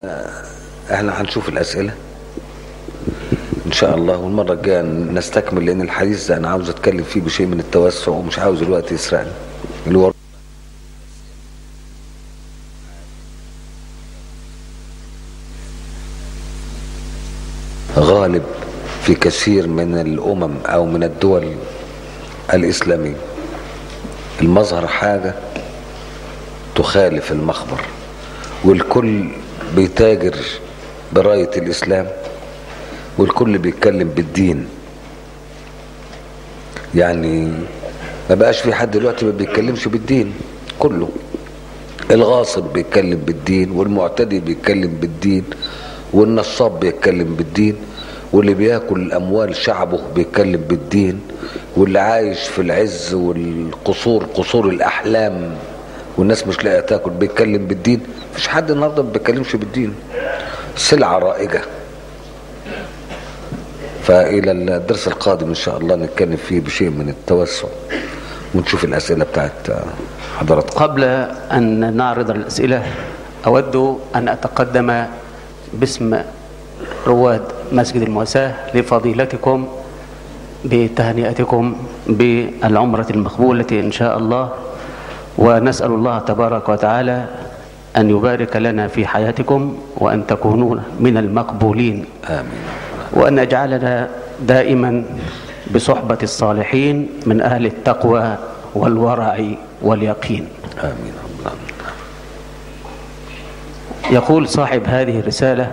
احنا هنشوف الاسئله ان شاء الله والمره الجايه نستكمل لان الحديث ده انا عاوز اتكلم فيه بشيء من التوسع ومش عاوز الوقت يسرقني الور... غالب في كثير من الامم او من الدول الاسلاميه المظهر حاجه تخالف المخبر والكل بيتاجر براية الإسلام والكل بيتكلم بالدين يعني ما بقاش في حد دلوقتي ما بيتكلمش بالدين كله الغاصب بيتكلم بالدين والمعتدي بيتكلم بالدين والنصاب بيتكلم بالدين واللي بياكل اموال شعبه بيتكلم بالدين واللي عايش في العز والقصور قصور الاحلام والناس مش لاقيه تاكل بيتكلم بالدين مفيش حد النهارده ما بيتكلمش بالدين سلعه رائجه فالى الدرس القادم ان شاء الله نتكلم فيه بشيء من التوسع ونشوف الاسئله بتاعت حضراتكم قبل أن نعرض الأسئلة أود أن أتقدم باسم رواد مسجد المواساة لفضيلتكم بتهنئتكم بالعمرة المقبولة إن شاء الله ونسأل الله تبارك وتعالى أن يبارك لنا في حياتكم وأن تكونوا من المقبولين امين وأن يجعلنا دائما بصحبة الصالحين من أهل التقوى والورع واليقين امين رب العالمين يقول صاحب هذه الرسالة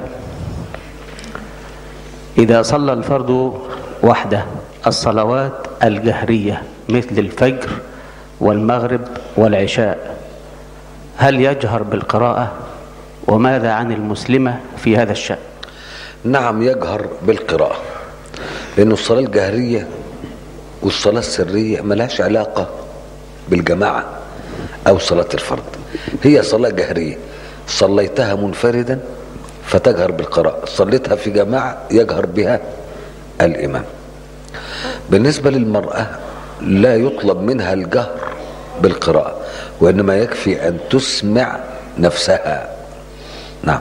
إذا صلى الفرد وحده الصلوات الجهرية مثل الفجر والمغرب والعشاء هل يجهر بالقراءة وماذا عن المسلمة في هذا الشأن نعم يجهر بالقراءة لأن الصلاة الجهرية والصلاة السرية ملهاش علاقة بالجماعة أو صلاة الفرد هي صلاة جهرية صليتها منفردا فتجهر بالقراءة صليتها في جماعة يجهر بها الإمام بالنسبة للمرأة لا يطلب منها الجهر بالقراءة وإنما يكفي أن تسمع نفسها نعم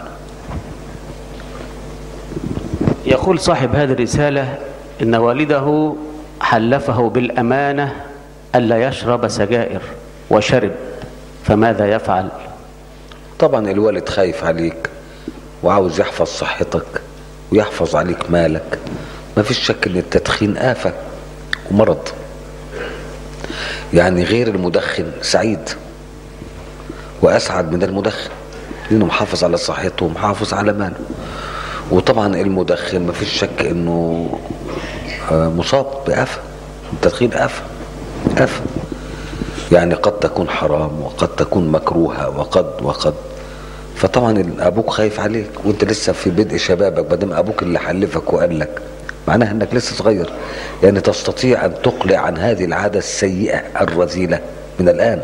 يقول صاحب هذه الرسالة إن والده حلفه بالأمانة ألا يشرب سجائر وشرب فماذا يفعل طبعا الوالد خايف عليك وعاوز يحفظ صحتك ويحفظ عليك مالك ما فيش شك ان التدخين آفة ومرض يعني غير المدخن سعيد وأسعد من المدخن لأنه محافظ على صحته ومحافظ على ماله وطبعا المدخن ما فيش شك انه آه، مصاب بآفة التدخين آفة آفة يعني قد تكون حرام وقد تكون مكروهة وقد وقد فطبعا ابوك خايف عليك وانت لسه في بدء شبابك بدل ابوك اللي حلفك وقال لك معناها انك لسه صغير يعني تستطيع ان تقلع عن هذه العاده السيئه الرذيله من الان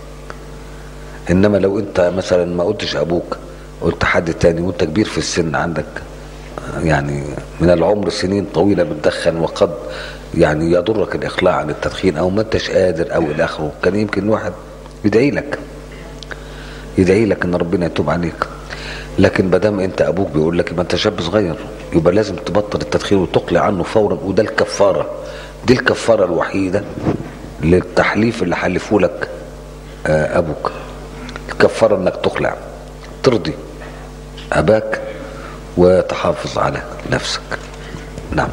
انما لو انت مثلا ما قلتش ابوك قلت حد تاني وانت كبير في السن عندك يعني من العمر سنين طويله بتدخن وقد يعني يضرك الاقلاع عن التدخين او ما انتش قادر او الى اخره كان يمكن واحد يدعي لك يدعي لك ان ربنا يتوب عليك لكن ما دام انت ابوك بيقول لك ما انت شاب صغير يبقى لازم تبطل التدخين وتقلع عنه فورا وده الكفاره دي الكفاره الوحيده للتحليف اللي حلفوا لك آه، ابوك الكفاره انك تقلع ترضي اباك وتحافظ على نفسك نعم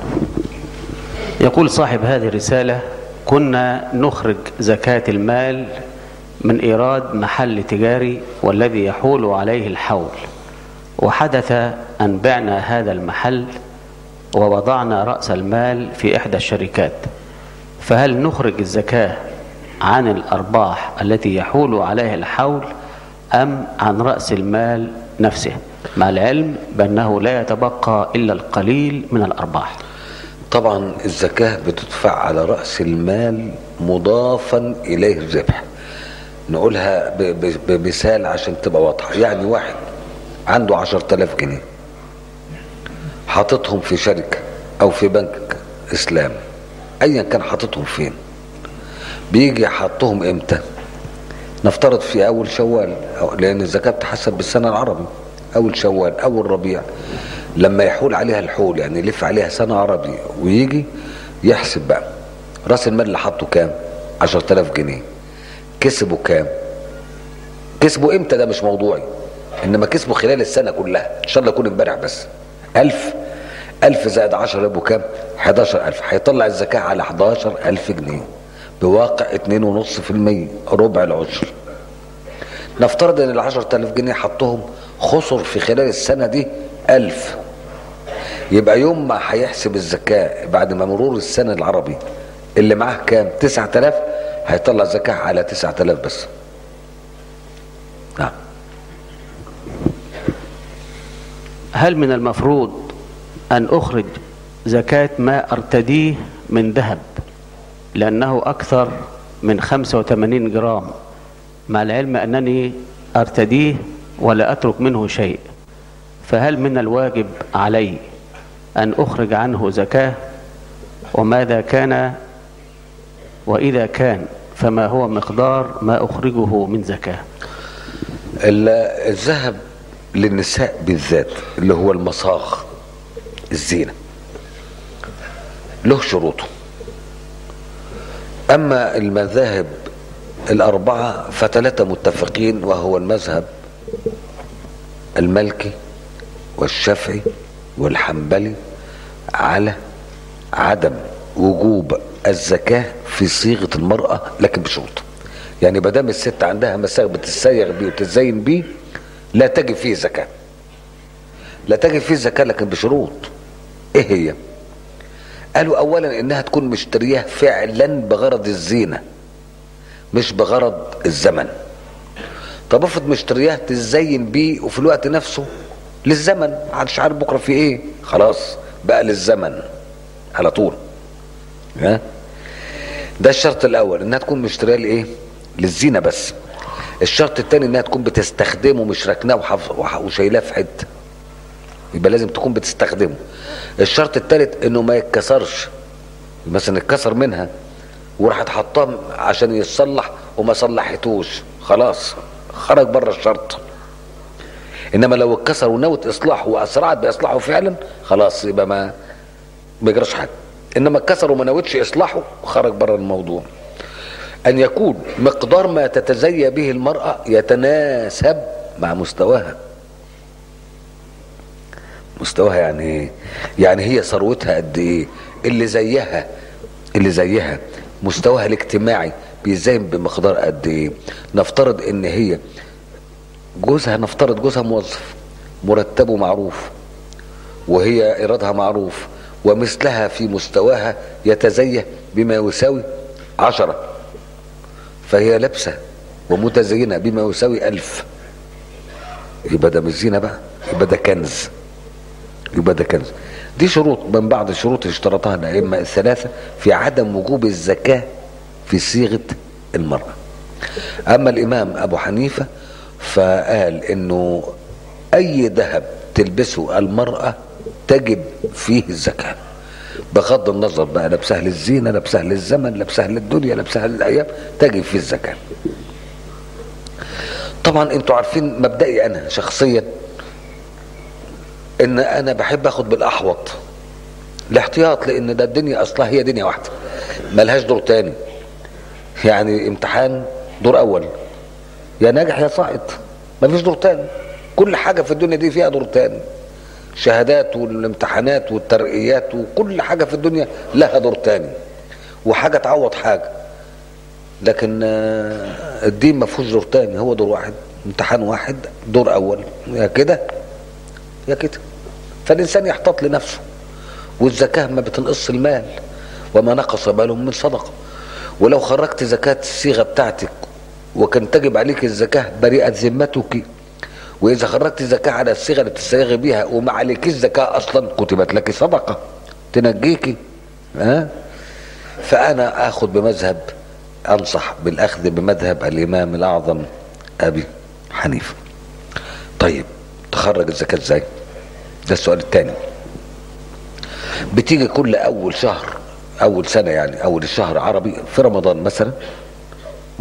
يقول صاحب هذه الرسالة كنا نخرج زكاة المال من إيراد محل تجاري والذي يحول عليه الحول وحدث أن بعنا هذا المحل ووضعنا رأس المال في إحدى الشركات فهل نخرج الزكاة عن الأرباح التي يحول عليها الحول أم عن رأس المال نفسه مع العلم بأنه لا يتبقى إلا القليل من الأرباح طبعا الزكاة بتدفع على رأس المال مضافا إليه الربح نقولها ب- ب- بمثال عشان تبقى واضحة يعني واحد عنده عشر تلاف جنيه حاططهم في شركة أو في بنك إسلام أيا كان حاططهم فين بيجي حطهم إمتى نفترض في أول شوال أو- لأن الزكاة بتحسب بالسنة العربي اول شوال اول ربيع لما يحول عليها الحول يعني يلف عليها سنة عربي ويجي يحسب بقى راس المال اللي حطه كام 10000 جنيه كسبوا كام كسبوا امتى ده مش موضوعي انما كسبوا خلال السنة كلها ان شاء الله يكون امبارح بس 1000 1000 زائد 10 يبقوا كام 11000 هيطلع الزكاة على 11000 جنيه بواقع 2.5% ربع العشر نفترض ان ال 10000 جنيه حطهم خسر في خلال السنة دي 1000 يبقى يوم ما هيحسب الزكاة بعد ما مرور السنة العربي اللي معاه كام 9000 هيطلع زكاة على 9000 بس نعم هل من المفروض أن أخرج زكاة ما أرتديه من ذهب لأنه أكثر من 85 جرام مع العلم أنني أرتديه ولا أترك منه شيء فهل من الواجب علي أن أخرج عنه زكاة وماذا كان وإذا كان فما هو مقدار ما أخرجه من زكاة ال- الذهب للنساء بالذات اللي هو المصاغ الزينة له شروطه أما المذاهب الأربعة فثلاثة متفقين وهو المذهب المالكي والشافعي والحنبلي على عدم وجوب الزكاة في صيغة المرأة لكن بشروط يعني ما دام الست عندها مساغ بتتسيغ بيه وتتزين بيه لا تجب فيه زكاة لا تجب فيه زكاة لكن بشروط ايه هي قالوا اولا انها تكون مشترياه فعلا بغرض الزينة مش بغرض الزمن طب افرض مشترياه تزين بيه وفي الوقت نفسه للزمن محدش عارف بكره في ايه خلاص بقى للزمن على طول ها ده الشرط الاول انها تكون مشترياه لايه للزينه بس الشرط الثاني انها تكون بتستخدمه مش راكناه وحف- وح- وشايلاه في حته يبقى لازم تكون بتستخدمه الشرط الثالث انه ما يتكسرش مثلا اتكسر منها وراحت حطاه عشان يتصلح وما صلحتوش خلاص خرج بره الشرط انما لو اتكسر ونوت اصلاحه واسرعت باصلاحه فعلا خلاص يبقى ما ما يجراش حاجه انما اتكسر وما نوتش اصلاحه خرج بره الموضوع ان يكون مقدار ما تتزي به المراه يتناسب مع مستواها مستواها يعني ايه يعني هي ثروتها قد ايه اللي زيها اللي زيها مستواها الاجتماعي بيزين بمقدار قد ايه نفترض ان هي جوزها نفترض جوزها موظف مرتبه معروف وهي ايرادها معروف ومثلها في مستواها يتزيه بما يساوي عشرة فهي لابسة ومتزينة بما يساوي ألف يبقى ده مش زينة بقى يبقى ده كنز يبقى ده كنز دي شروط من بعض الشروط اللي اشترطها الأئمة الثلاثة في عدم وجوب الزكاة في صيغة المرأة أما الإمام أبو حنيفة فقال إنه أي ذهب تلبسه المرأة تجب فيه الزكاة بغض النظر بقى لابسها للزينة لابسها للزمن لابسها للدنيا لابسها للأيام تجب فيه الزكاة طبعا انتوا عارفين مبدئي انا شخصيا ان انا بحب اخد بالاحوط الاحتياط لان ده الدنيا اصلها هي دنيا واحده ملهاش دور تاني يعني امتحان دور اول يا ناجح يا ساقط مفيش دور تاني كل حاجه في الدنيا دي فيها دور تاني شهادات والامتحانات والترقيات وكل حاجه في الدنيا لها دور تاني وحاجه تعوض حاجه لكن آه، الدين ما فيهوش دور تاني هو دور واحد امتحان واحد دور اول يا كده يا كده فالانسان يحتاط لنفسه والزكاه ما بتنقص المال وما نقص مال من صدقه ولو خرجت زكاه الصيغه بتاعتك وكان تجب عليك الزكاه بريئه ذمتك واذا خرجت زكاه على الصيغه اللي بتستغي بيها وما عليكيش زكاه اصلا كتبت لك صدقه تنجيكي ها فانا اخذ بمذهب انصح بالاخذ بمذهب الامام الاعظم ابي حنيفه طيب تخرج الزكاه ازاي ده السؤال الثاني بتيجي كل اول شهر اول سنه يعني اول الشهر عربي في رمضان مثلا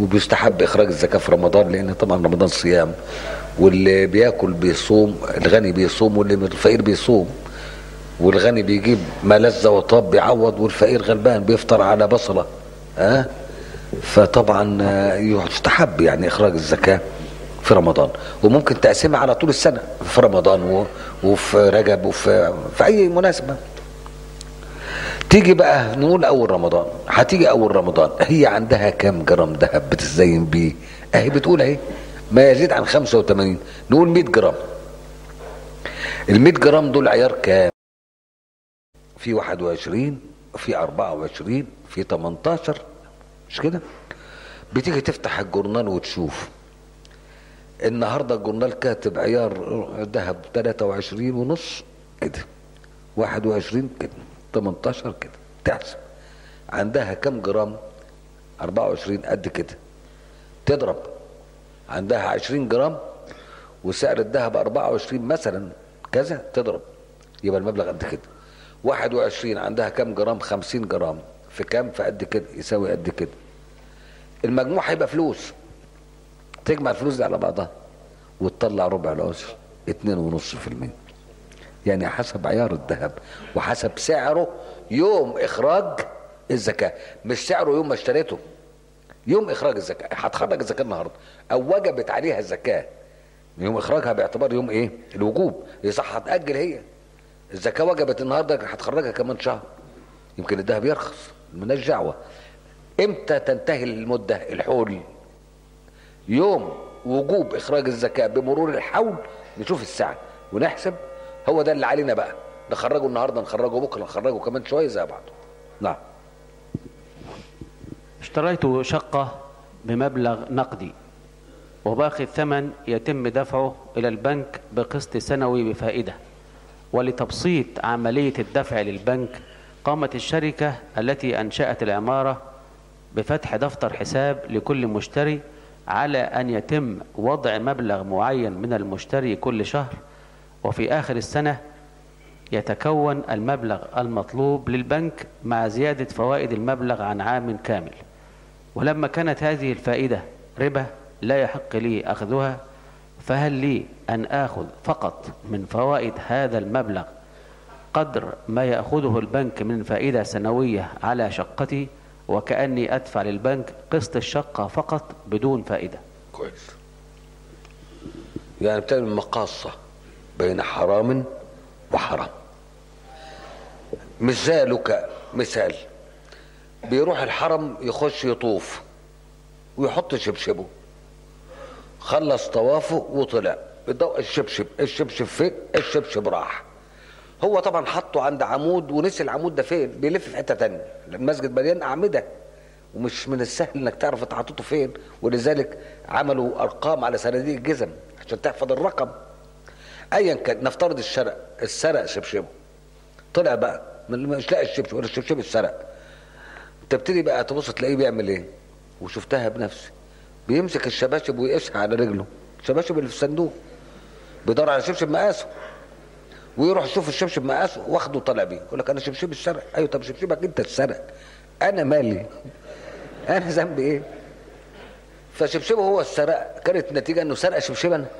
وبيستحب اخراج الزكاه في رمضان لان طبعا رمضان صيام واللي بياكل بيصوم الغني بيصوم واللي الفقير بيصوم والغني بيجيب ما لذ وطاب بيعوض والفقير غلبان بيفطر على بصله ها أه؟ فطبعا آه، يستحب يعني اخراج الزكاه في رمضان وممكن تقسمها على طول السنه في رمضان و- وفي رجب وفي في اي مناسبه تيجي بقى نقول اول رمضان هتيجي اول رمضان هي عندها كام جرام ذهب بتزين بيه اهي بتقول اهي ما يزيد عن 85 نقول 100 جرام ال 100 جرام دول عيار كام في 21 في 24 في 18 مش كده بتيجي تفتح الجورنال وتشوف النهارده الجورنال كاتب عيار ذهب 23 ونص كده 21 كده 18 كده تحسب عندها كم جرام 24 قد كده تضرب عندها 20 جرام وسعر الذهب 24 مثلا كذا تضرب يبقى المبلغ قد كده 21 عندها كم جرام 50 جرام في كام في قد كده يساوي قد كده المجموع هيبقى فلوس تجمع الفلوس دي على بعضها وتطلع ربع العشر اتنين ونص في المية يعني حسب عيار الذهب وحسب سعره يوم اخراج الزكاة مش سعره يوم ما اشتريته يوم اخراج الزكاة هتخرج الزكاة النهاردة او وجبت عليها الزكاة يوم اخراجها باعتبار يوم ايه الوجوب يصح هتأجل هي الزكاة وجبت النهاردة هتخرجها كمان شهر يمكن الذهب يرخص مالناش دعوة امتى تنتهي المدة الحول يوم وجوب اخراج الزكاه بمرور الحول نشوف الساعه ونحسب هو ده اللي علينا بقى نخرجه النهارده نخرجه بكره نخرجه كمان شويه زي بعض نعم اشتريت شقة بمبلغ نقدي وباقي الثمن يتم دفعه إلى البنك بقسط سنوي بفائدة ولتبسيط عملية الدفع للبنك قامت الشركة التي أنشأت العمارة بفتح دفتر حساب لكل مشتري على أن يتم وضع مبلغ معين من المشتري كل شهر وفي آخر السنة يتكون المبلغ المطلوب للبنك مع زيادة فوائد المبلغ عن عام كامل ولما كانت هذه الفائدة ربا لا يحق لي أخذها فهل لي أن آخذ فقط من فوائد هذا المبلغ قدر ما يأخذه البنك من فائدة سنوية على شقتي وكأني أدفع للبنك قسط الشقة فقط بدون فائدة كويس يعني بتعمل مقاصة بين حرام وحرام مش زي لك مثال بيروح الحرم يخش يطوف ويحط شبشبه خلص طوافه وطلع بضوء الشبشب الشبشب فين الشبشب راح هو طبعا حطه عند عمود ونسي العمود ده فين بيلف في حته تانية المسجد مليان اعمده ومش من السهل انك تعرف انت حطيته فين ولذلك عملوا ارقام على صناديق الجزم عشان تحفظ الرقم ايا كان نفترض الشرق السرق شبشبه طلع بقى من- مش لاقي الشبشب ولا الشبشب السرق تبتدي بقى تبص تلاقيه بيعمل ايه وشفتها بنفسي بيمسك الشباشب ويقيسها على رجله الشباشب اللي في الصندوق بيدور على شبشب مقاسه ويروح يشوف الشبشب مقاسه واخده طالع بيه يقول لك انا شبشبي السرق ايوه طب شبشبك انت السرق انا مالي انا ذنبي ايه فشبشبه هو السرق كانت النتيجه انه سرق شبشب انا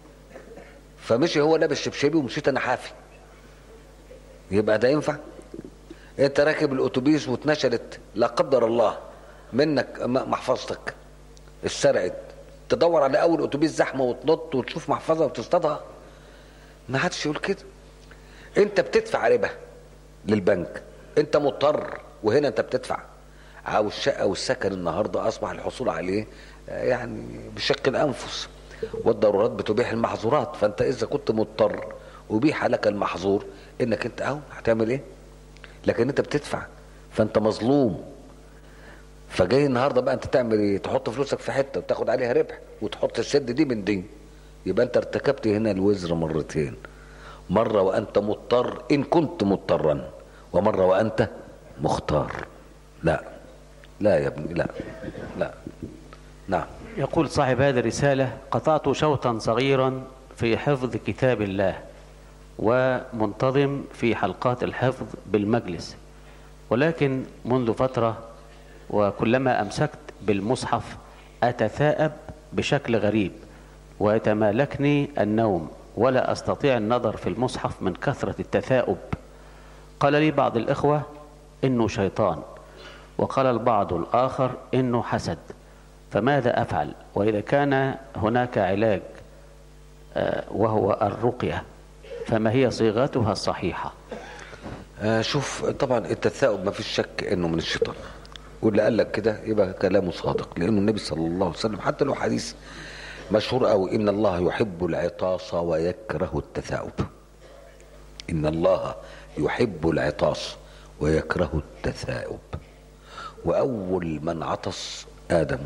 فمشي هو لابس شبشبي ومشيت انا حافي يبقى ده ينفع انت راكب الاتوبيس واتنشلت لا قدر الله منك م- محفظتك اتسرقت تدور على اول اتوبيس زحمه وتنط وتشوف محفظه وتصطادها ما حدش يقول كده انت بتدفع ربا للبنك انت مضطر وهنا انت بتدفع او الشقه والسكن النهارده اصبح الحصول عليه آه، يعني بشق الانفس والضرورات بتبيح المحظورات فانت اذا كنت مضطر ابيح لك المحظور انك انت اهو هتعمل ايه لكن انت بتدفع فانت مظلوم فجاي النهارده بقى انت تعمل ايه تحط فلوسك في حته وتاخد عليها ربح وتحط السد دي من دي يبقى انت ارتكبت هنا الوزر مرتين مره وانت مضطر ان كنت مضطرا ومره وانت مختار لا لا يا ابني لا لا نعم يقول صاحب هذه الرسالة قطعت شوطا صغيرا في حفظ كتاب الله ومنتظم في حلقات الحفظ بالمجلس ولكن منذ فترة وكلما أمسكت بالمصحف أتثاءب بشكل غريب ويتمالكني النوم ولا أستطيع النظر في المصحف من كثرة التثاؤب قال لي بعض الإخوة إنه شيطان وقال البعض الآخر إنه حسد فماذا أفعل وإذا كان هناك علاج آه، وهو الرقية فما هي صيغتها الصحيحة آه شوف طبعا التثاؤب ما فيش شك انه من الشيطان واللي قال لك كده يبقى كلامه صادق لانه النبي صلى الله عليه وسلم حتى لو حديث مشهور قوي ان الله يحب العطاس ويكره التثاؤب ان الله يحب العطاس ويكره التثاؤب واول من عطس ادم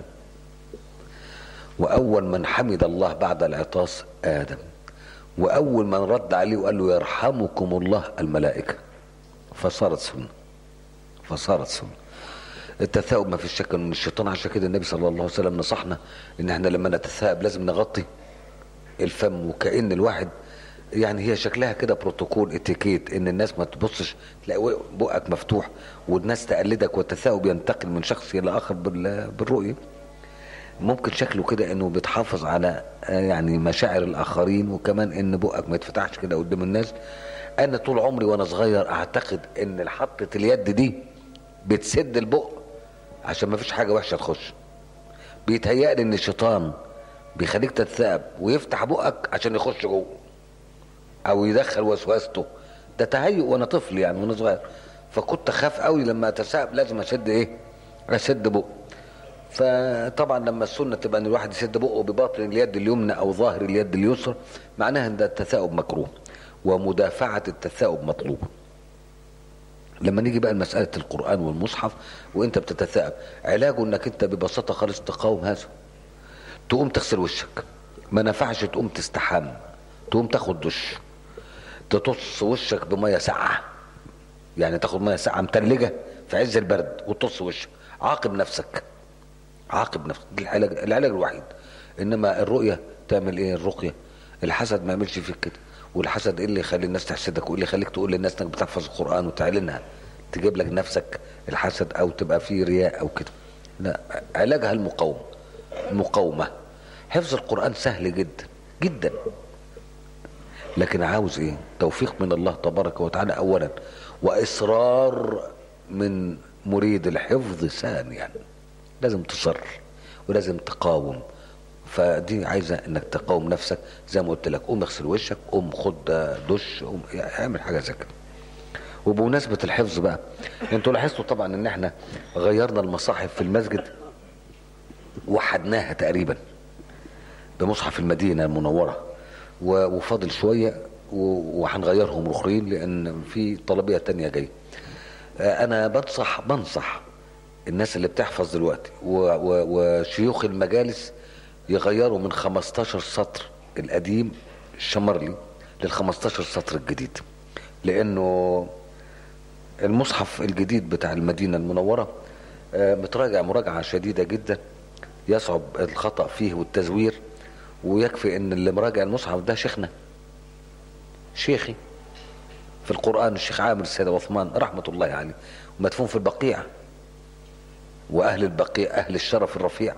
واول من حمد الله بعد العطاس ادم واول من رد عليه وقال له يرحمكم الله الملائكه فصارت سنه فصارت سنه التثاؤب ما فيش شك من الشيطان عشان كده النبي صلى الله عليه وسلم نصحنا ان احنا لما نتثاءب لازم نغطي الفم وكأن الواحد يعني هي شكلها كده بروتوكول اتيكيت ان الناس ما تبصش تلاقي بقك مفتوح والناس تقلدك والتثاؤب ينتقل من شخص الى اخر بال- بالرؤيه ممكن شكله كده انه بتحافظ على آه، يعني مشاعر الاخرين وكمان ان بقك ما يتفتحش كده قدام الناس انا طول عمري وانا صغير اعتقد ان حطة اليد دي بتسد البق عشان ما فيش حاجه وحشه تخش بيتهيألي ان الشيطان بيخليك تتثاءب ويفتح بقك عشان يخش جوه او يدخل وسوسته ده تهيؤ وانا طفل يعني وانا صغير فكنت اخاف قوي لما اتثاءب لازم اشد ايه اشد بق فطبعا لما السنه تبقى ان الواحد يسد بقه بباطن اليد اليمنى او ظاهر اليد اليسرى معناها ان ده التثاؤب مكروه ومدافعه التثاؤب مطلوبه لما نيجي بقى لمساله القران والمصحف وانت بتتثاءب علاجه انك انت ببساطه خالص تقاوم هذا تقوم تغسل وشك ما نفعش تقوم تستحمى تقوم تاخد دش تطص وشك بميه ساقعه يعني تاخد ميه ساقعه متلجه في عز البرد وتطص وشك عاقب نفسك عاقب نفسك دي العلاج العلاج الوحيد انما الرؤيه تعمل ايه الرقيه الحسد ما يعملش فيك كده والحسد ايه اللي يخلي الناس تحسدك وايه اللي يخليك تقول للناس انك بتحفظ القران وتعلنها تجيب لك نفسك الحسد او تبقى فيه رياء او كده لا علاجها المقاومه المقاومه حفظ القران سهل جدا جدا لكن عاوز ايه توفيق من الله تبارك وتعالى اولا واصرار من مريد الحفظ ثانيا لازم تصر ولازم تقاوم فدي عايزه انك تقاوم نفسك زي ما قلت لك قوم اغسل وشك قوم خد دش قوم يعني اعمل حاجه زي كده وبمناسبه الحفظ بقى انتوا لاحظتوا طبعا ان احنا غيرنا المصاحف في المسجد وحدناها تقريبا بمصحف المدينه المنوره و- وفاضل شويه و- وهنغيرهم اخرين لان في طلبيه تانية جايه آه، انا بنصح بنصح الناس اللي بتحفظ دلوقتي و- و- وشيوخ المجالس يغيروا من 15 سطر القديم الشمرلي لل 15 سطر الجديد لانه المصحف الجديد بتاع المدينه المنوره آه، متراجع مراجعه شديده جدا يصعب الخطا فيه والتزوير ويكفي ان اللي مراجع المصحف ده شيخنا شيخي في القران الشيخ عامر السيد عثمان رحمه الله عليه ومدفون في البقيع واهل البقيع اهل الشرف الرفيع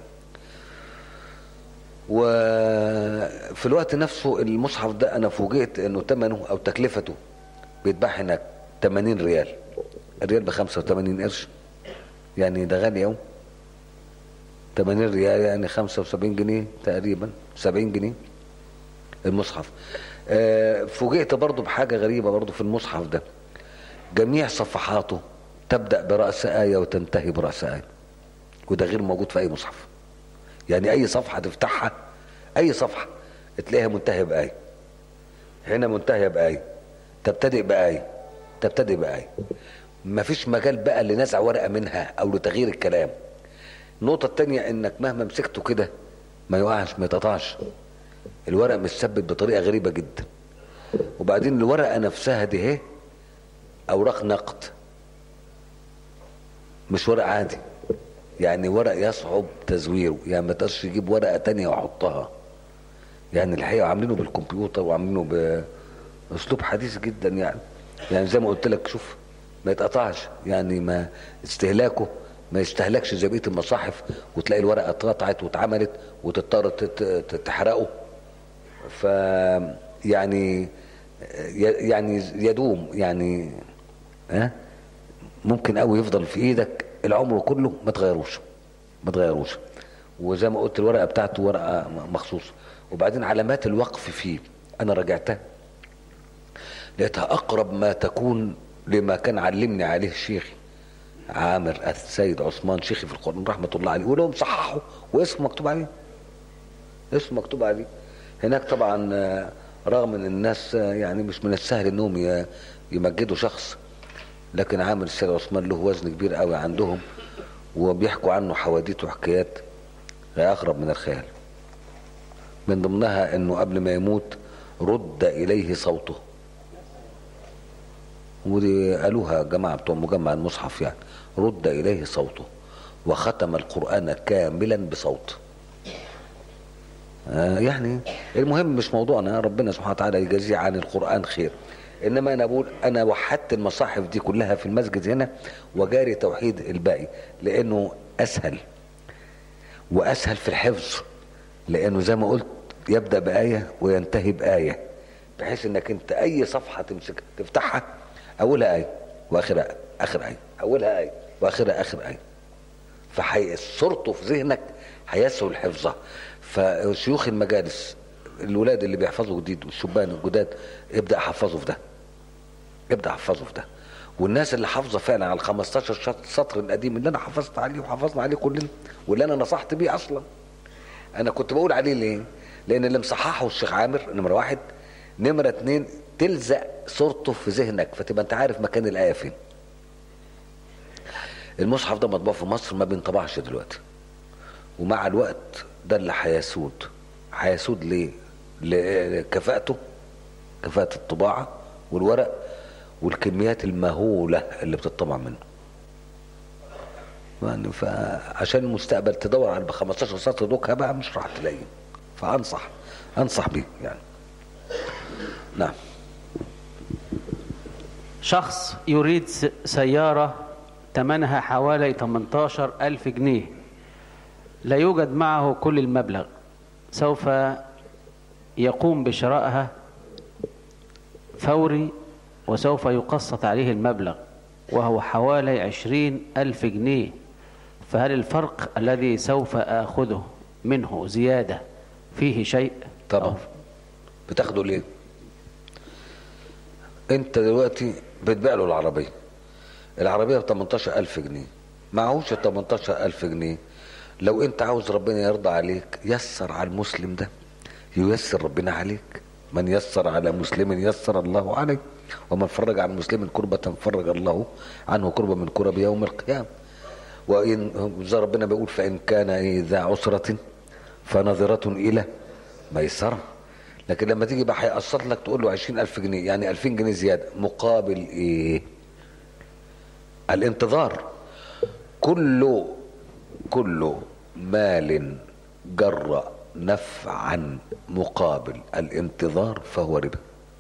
وفي الوقت نفسه المصحف ده انا فوجئت انه ثمنه او تكلفته بيتباع هناك 80 ريال الريال ب 85 قرش يعني ده غالي قوي 80 ريال يعني 75 جنيه تقريبا 70 جنيه المصحف آه، فوجئت برضو بحاجة غريبة برضو في المصحف ده جميع صفحاته تبدأ برأس آية وتنتهي برأس آية وده غير موجود في أي مصحف يعني أي صفحة تفتحها أي صفحة تلاقيها منتهية بآية هنا منتهية بآية تبتدئ بآية تبتدئ بآية مفيش مجال بقى لنزع ورقة منها أو لتغيير الكلام النقطة التانية انك مهما مسكته كده ما يقعش ما يتقطعش الورق متثبت بطريقة غريبة جدا وبعدين الورقة نفسها دي اهي اوراق نقد مش ورق عادي يعني ورق يصعب تزويره يعني ما تقدرش تجيب ورقة تانية وحطها يعني الحقيقة عاملينه بالكمبيوتر وعاملينه باسلوب حديث جدا يعني يعني زي ما قلت لك شوف ما يتقطعش يعني ما استهلاكه ما يستهلكش زي بقيه المصاحف وتلاقي الورقه اتقطعت واتعملت وتضطر تت- تت- تحرقه ف يعني يعني يدوم يعني ها ممكن قوي يفضل في ايدك العمر كله ما تغيروش ما تغيروش وزي ما قلت الورقه بتاعته ورقه مخصوص وبعدين علامات الوقف فيه انا راجعتها لقيتها اقرب ما تكون لما كان علمني عليه شيخي عامر السيد عثمان شيخي في القران رحمه الله عليه ولهم صححوا واسمه مكتوب عليه اسمه مكتوب عليه هناك طبعا آه، رغم ان الناس آه، يعني مش من السهل انهم ي- يمجدوا شخص لكن عامر السيد عثمان له وزن كبير قوي عندهم وبيحكوا عنه حواديت وحكايات اقرب من الخيال من ضمنها انه قبل ما يموت رد اليه صوته ودي قالوها جماعة بتوع مجمع المصحف يعني رد إليه صوته وختم القرآن كاملا بصوت آه يعني المهم مش موضوعنا ربنا سبحانه وتعالى يجازيه عن القرآن خير إنما أنا بقول أنا وحدت المصاحف دي كلها في المسجد هنا وجاري توحيد الباقي لأنه أسهل وأسهل في الحفظ لأنه زي ما قلت يبدأ بآية وينتهي بآية بحيث انك انت اي صفحة تمسك تفتحها اولها آية واخرها اخر آية اولها آية واخرها اخر آية فحي صورته في ذهنك هيسهل حفظها فشيوخ المجالس الولاد اللي بيحفظوا جديد والشبان الجداد ابدا حفظوا في ده ابدا حفظوا في ده والناس اللي حافظه فعلا على ال 15 شط- سطر القديم اللي انا حفظت عليه وحفظنا عليه كلنا واللي انا نصحت بيه اصلا انا كنت بقول عليه ليه لان اللي مصححه الشيخ عامر نمره واحد نمره اتنين تلزق صورته في ذهنك فتبقى انت عارف مكان الايه فين المصحف ده مطبوع في مصر ما بينطبعش دلوقتي ومع الوقت ده اللي هيسود هيسود ليه لكفاءته كفاءة الطباعة والورق والكميات المهولة اللي بتطبع منه يعني فعشان المستقبل تدور على ب 15 سطر دوكها بقى مش راح تلاقيه فانصح انصح بيه يعني نعم شخص يريد س- سيارة ثمنها حوالي 18 ألف جنيه لا يوجد معه كل المبلغ سوف يقوم بشرائها فوري وسوف يقسط عليه المبلغ وهو حوالي عشرين ألف جنيه فهل الفرق الذي سوف آخذه منه زيادة فيه شيء طبعا بتاخده ليه انت دلوقتي بتبيع له العربية العربية ب 18000 جنيه معهوش ال 18000 جنيه لو انت عاوز ربنا يرضى عليك يسر على المسلم ده ييسر ربنا عليك من يسر على مسلم يسر الله عليه ومن فرج عن مسلم كربة فرج الله عنه كربة من كرب يوم القيامة وإن زي ربنا بيقول فإن كان إيه ذا عسرة فنظرة إلى ميسرة لكن لما تيجي بقى هيقسط لك تقول له عشرين ألف جنيه يعني ألفين جنيه زيادة مقابل إيه الانتظار كل كل مال جر نفعا مقابل الانتظار فهو ربا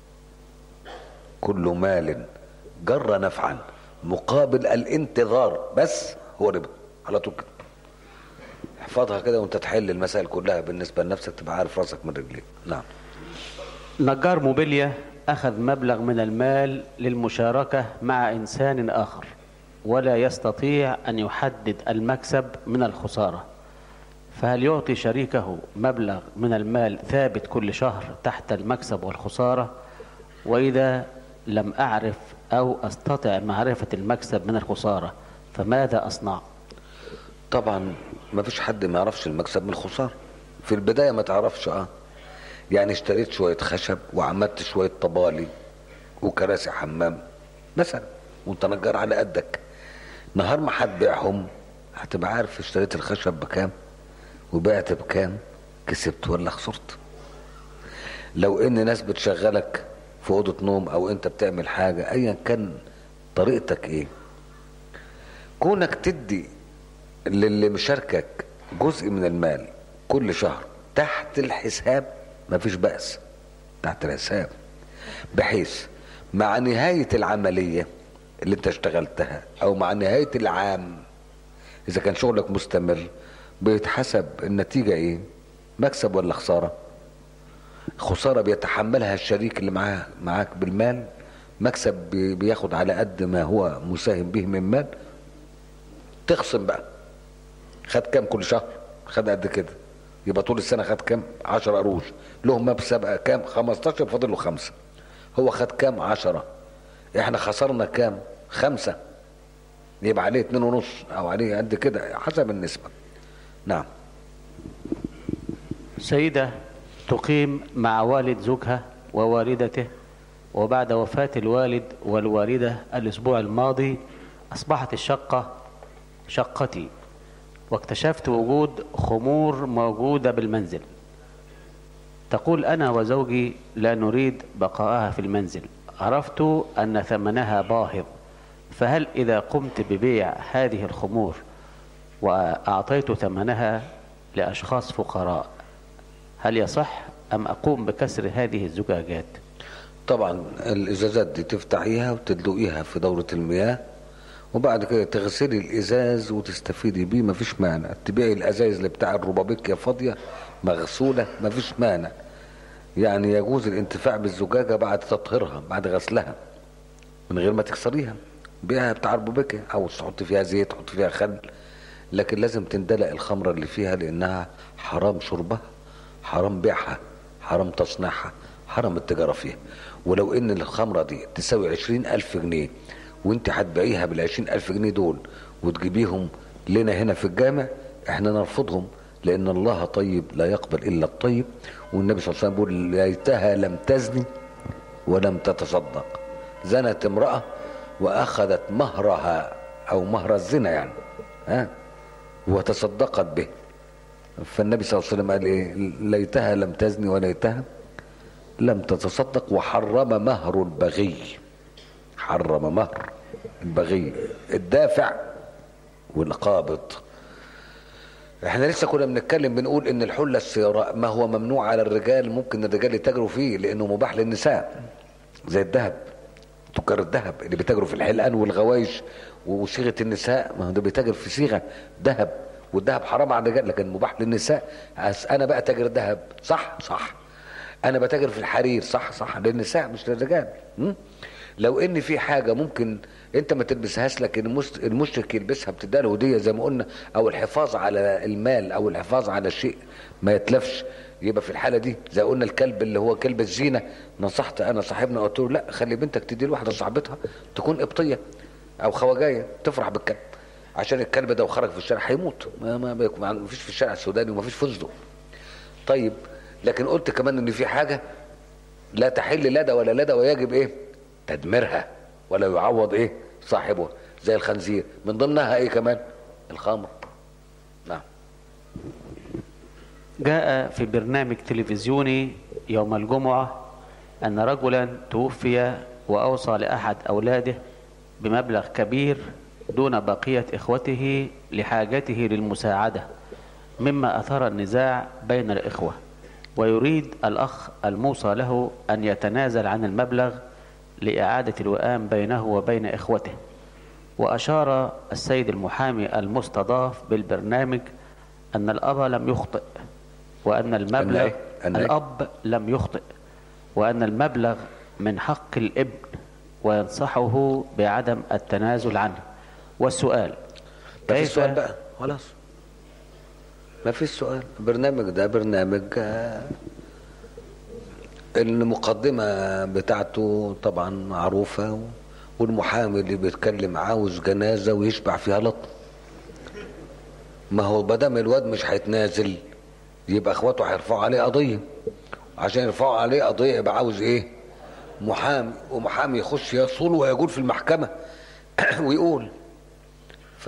كل مال جر نفعا مقابل الانتظار بس هو ربا على طول كده احفظها كده وانت تحل المسائل كلها بالنسبه لنفسك تبقى عارف راسك من رجليك نعم نجار موبيليا أخذ مبلغ من المال للمشاركة مع إنسان آخر ولا يستطيع أن يحدد المكسب من الخسارة فهل يعطي شريكه مبلغ من المال ثابت كل شهر تحت المكسب والخسارة وإذا لم أعرف أو أستطع معرفة المكسب من الخسارة فماذا أصنع طبعا ما فيش حد ما يعرفش المكسب من الخساره في البدايه ما تعرفش اه يعني اشتريت شويه خشب وعملت شويه طبالي وكراسي حمام مثلا وانت نجار على قدك نهار ما هتبيعهم هتبقى عارف اشتريت الخشب بكام وبعت بكام كسبت ولا خسرت لو ان ناس بتشغلك في اوضه نوم او انت بتعمل حاجه ايا كان طريقتك ايه كونك تدي للي مشاركك جزء من المال كل شهر تحت الحساب مفيش بأس تحت الحساب بحيث مع نهاية العملية اللي انت اشتغلتها او مع نهاية العام اذا كان شغلك مستمر بيتحسب النتيجة ايه مكسب ولا خسارة خسارة بيتحملها الشريك اللي معاه معاك بالمال مكسب بي- بياخد على قد ما هو مساهم به من مال تخصم بقى خد كام كل شهر خد قد كده يبقى طول السنة خد كام 10 قروش لهم مكسب كام 15 فاضل له خمسة هو خد كام 10 احنا خسرنا كام خمسة يبقى عليه اتنين ونص او عليه قد كده حسب النسبة نعم سيدة تقيم مع والد زوجها ووالدته وبعد وفاة الوالد والوالدة الأسبوع الماضي أصبحت الشقة شقتي واكتشفت وجود خمور موجودة بالمنزل تقول أنا وزوجي لا نريد بقاءها في المنزل عرفت أن ثمنها باهظ فهل إذا قمت ببيع هذه الخمور وأعطيت ثمنها لأشخاص فقراء هل يصح أم أقوم بكسر هذه الزجاجات طبعا الازازات دي تفتحيها وتدلقيها في دورة المياه وبعد كده تغسلي الازاز وتستفيدي بيه مفيش مانع تبيعي الازايز اللي بتاع الروبابيكيا فاضية مغسولة مفيش مانع يعني يجوز الانتفاع بالزجاجة بعد تطهيرها بعد غسلها من غير ما تكسريها بيعها بتاع الروبابيكيا او تحط فيها زيت تحط فيها خل لكن لازم تندلق الخمرة اللي فيها لانها حرام شربها حرام بيعها حرام تصنيعها حرام التجارة فيها ولو ان الخمرة دي تساوي عشرين الف جنيه وانت هتبيعيها بالعشرين الف جنيه دول وتجيبيهم لنا هنا في الجامع احنا نرفضهم لان الله طيب لا يقبل الا الطيب والنبي صلى الله عليه وسلم بيقول ليتها لم تزني ولم تتصدق زنت امرأة واخذت مهرها او مهر الزنا يعني ها وتصدقت به فالنبي صلى الله عليه وسلم قال ايه ليتها لم تزني وليتها لم تتصدق وحرم مهر البغي حرم مهر البغي الدافع والقابض احنا لسه كنا بنتكلم بنقول ان الحله السيراء ما هو ممنوع على الرجال ممكن الرجال يتاجروا فيه لانه مباح للنساء زي الذهب تجار الذهب اللي بيتاجروا في الحلقان والغوايش وصيغه النساء ما هو ده بيتاجر في صيغه ذهب والذهب حرام على الرجال لكن مباح للنساء أس- انا بقى تاجر ذهب صح صح انا بتاجر في الحرير صح صح للنساء مش للرجال م? لو ان في حاجه ممكن انت ما تلبسهاش لكن المس- المشرك يلبسها بتديها له هديه زي ما قلنا او الحفاظ على المال او الحفاظ على شيء ما يتلفش يبقى في الحاله دي زي قلنا الكلب اللي هو كلب الزينه نصحت انا صاحبنا قلت له لا خلي بنتك تدي لواحده صاحبتها تكون قبطيه او خواجايه تفرح بالكلب عشان الكلب ده وخرج في الشارع هيموت ما ما بيك- ما فيش في الشارع السوداني وما فيش فستق طيب لكن قلت كمان ان في حاجه لا تحل لدى ولا لدى ويجب ايه تدميرها ولا يعوض ايه صاحبها زي الخنزير من ضمنها ايه كمان الخمر نعم جاء في برنامج تلفزيوني يوم الجمعة أن رجلا توفي وأوصى لأحد أولاده بمبلغ كبير دون بقية إخوته لحاجته للمساعدة مما أثار النزاع بين الإخوة ويريد الأخ الموصى له أن يتنازل عن المبلغ لإعادة الوئام بينه وبين إخوته وأشار السيد المحامي المستضاف بالبرنامج أن الأب لم يخطئ وأن المبلغ إيه؟ أن إيه؟ الأب لم يخطئ وأن المبلغ من حق الابن وينصحه بعدم التنازل عنه والسؤال ما فيش سؤال بقى خلاص ما فيش سؤال البرنامج ده برنامج آه، المقدمة بتاعته طبعا معروفة والمحامي اللي بيتكلم عاوز جنازة ويشبع فيها لط ما هو بدام الواد مش هيتنازل يبقى اخواته هيرفعوا عليه قضية عشان يرفعوا عليه قضية يبقى عاوز ايه محامي ومحامي يخش يصول ويقول في المحكمة ويقول ف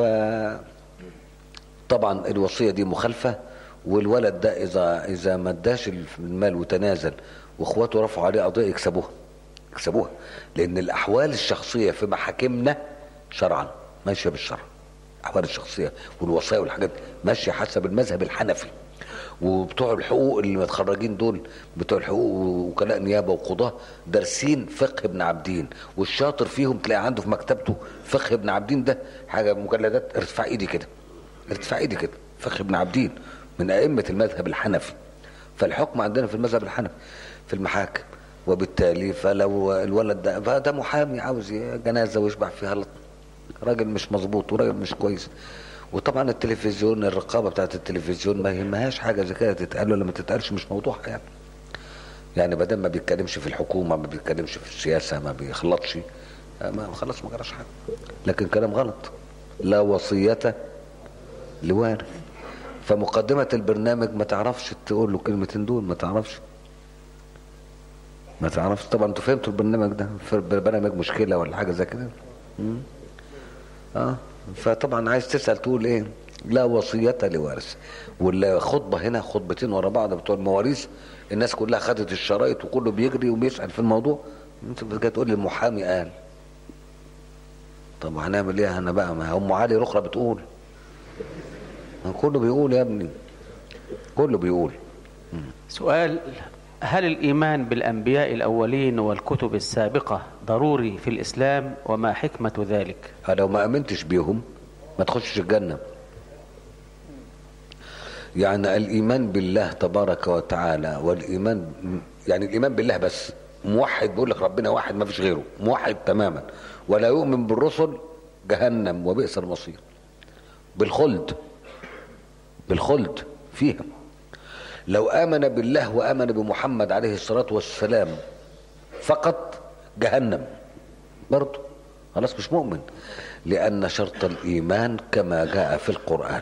طبعا الوصيه دي مخالفه والولد ده اذا اذا ما اداش المال وتنازل واخواته رفعوا عليه قضيه يكسبوها يكسبوها لان الاحوال الشخصيه في محاكمنا شرعا ماشيه بالشرع الاحوال الشخصيه والوصايا والحاجات دي ماشيه حسب المذهب الحنفي وبتوع الحقوق اللي متخرجين دول بتوع الحقوق ووكلاء نيابه وقضاه دارسين فقه ابن عابدين والشاطر فيهم تلاقي عنده في مكتبته فقه ابن عابدين ده حاجه مجلدات ارفع ايدي كده ارتفاع ايدي كده فخر ابن عبدين من ائمه المذهب الحنفي فالحكم عندنا في المذهب الحنفي في المحاكم وبالتالي فلو الولد ده فده محامي عاوز جنازه ويشبع فيها لط راجل مش مظبوط وراجل مش كويس وطبعا التلفزيون الرقابه بتاعت التلفزيون ما يهمهاش حاجه زي كده تتقال ولا ما تتقالش مش موضوعها يعني يعني بدل ما بيتكلمش في الحكومه ما بيتكلمش في السياسه ما بيخلطش ما خلاص ما جراش حاجه لكن كلام غلط لا وصيه لوارث فمقدمه البرنامج ما تعرفش تقول له كلمتين دول ما تعرفش ما تعرفش طبعا انتوا فهمتوا البرنامج ده في برنامج مشكله ولا حاجه زي كده مم. اه فطبعا عايز تسال تقول ايه لا وصيه لوارث والخطبه هنا خطبتين ورا بعض بتوع المواريث الناس كلها خدت الشرايط وكله بيجري وبيسال في الموضوع انت جاي تقول لي المحامي قال طب هنعمل ايه انا بقى ما ام علي رخرة بتقول ما كله بيقول يا ابني كله بيقول سؤال هل الإيمان بالأنبياء الأولين والكتب السابقة ضروري في الإسلام وما حكمة ذلك لو ما امنتش بيهم ما تخشش الجنه يعني الايمان بالله تبارك وتعالى والايمان يعني الايمان بالله بس موحد بيقول لك ربنا واحد ما فيش غيره موحد تماما ولا يؤمن بالرسل جهنم وبئس المصير بالخلد بالخلد فيها لو امن بالله وامن بمحمد عليه الصلاه والسلام فقط جهنم برضه خلاص مش مؤمن لان شرط الايمان كما جاء في القران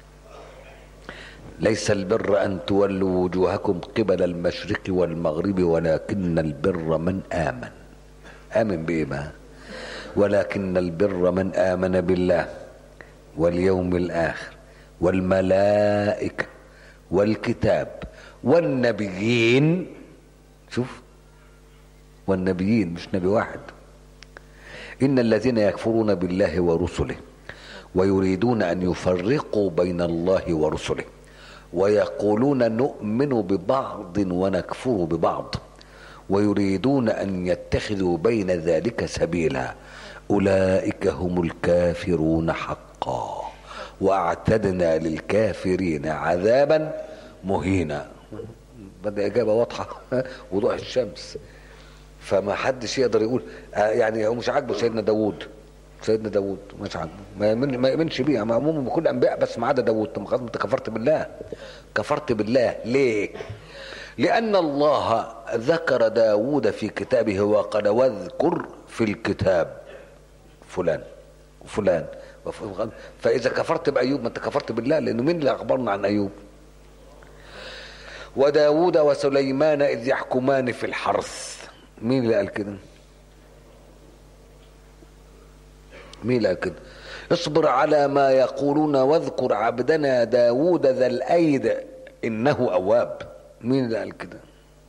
ليس البر ان تولوا وجوهكم قبل المشرق والمغرب ولكن البر من امن امن بايه بقى ولكن البر من امن بالله واليوم الاخر والملائكه والكتاب والنبيين شوف والنبيين مش نبي واحد ان الذين يكفرون بالله ورسله ويريدون ان يفرقوا بين الله ورسله ويقولون نؤمن ببعض ونكفر ببعض ويريدون ان يتخذوا بين ذلك سبيلا اولئك هم الكافرون حقا واعتدنا للكافرين عذابا مهينا بدأ اجابه واضحه وضوح الشمس فما حدش يقدر يقول آه يعني هو مش عاجبه سيدنا داوود سيدنا داوود مش عاجبه ما يؤمن ما يؤمنش بيه عموما بكل الانبياء بس ما عدا داوود طب خلاص انت كفرت بالله كفرت بالله ليه لان الله ذكر داوود في كتابه وقال واذكر في الكتاب فلان وفلان فاذا كفرت بايوب ما انت كفرت بالله لانه مين اللي اخبرنا عن ايوب وداود وسليمان اذ يحكمان في الحرث مين اللي قال كده مين اللي قال كده اصبر على ما يقولون واذكر عبدنا داود ذا الايد انه اواب مين اللي قال كده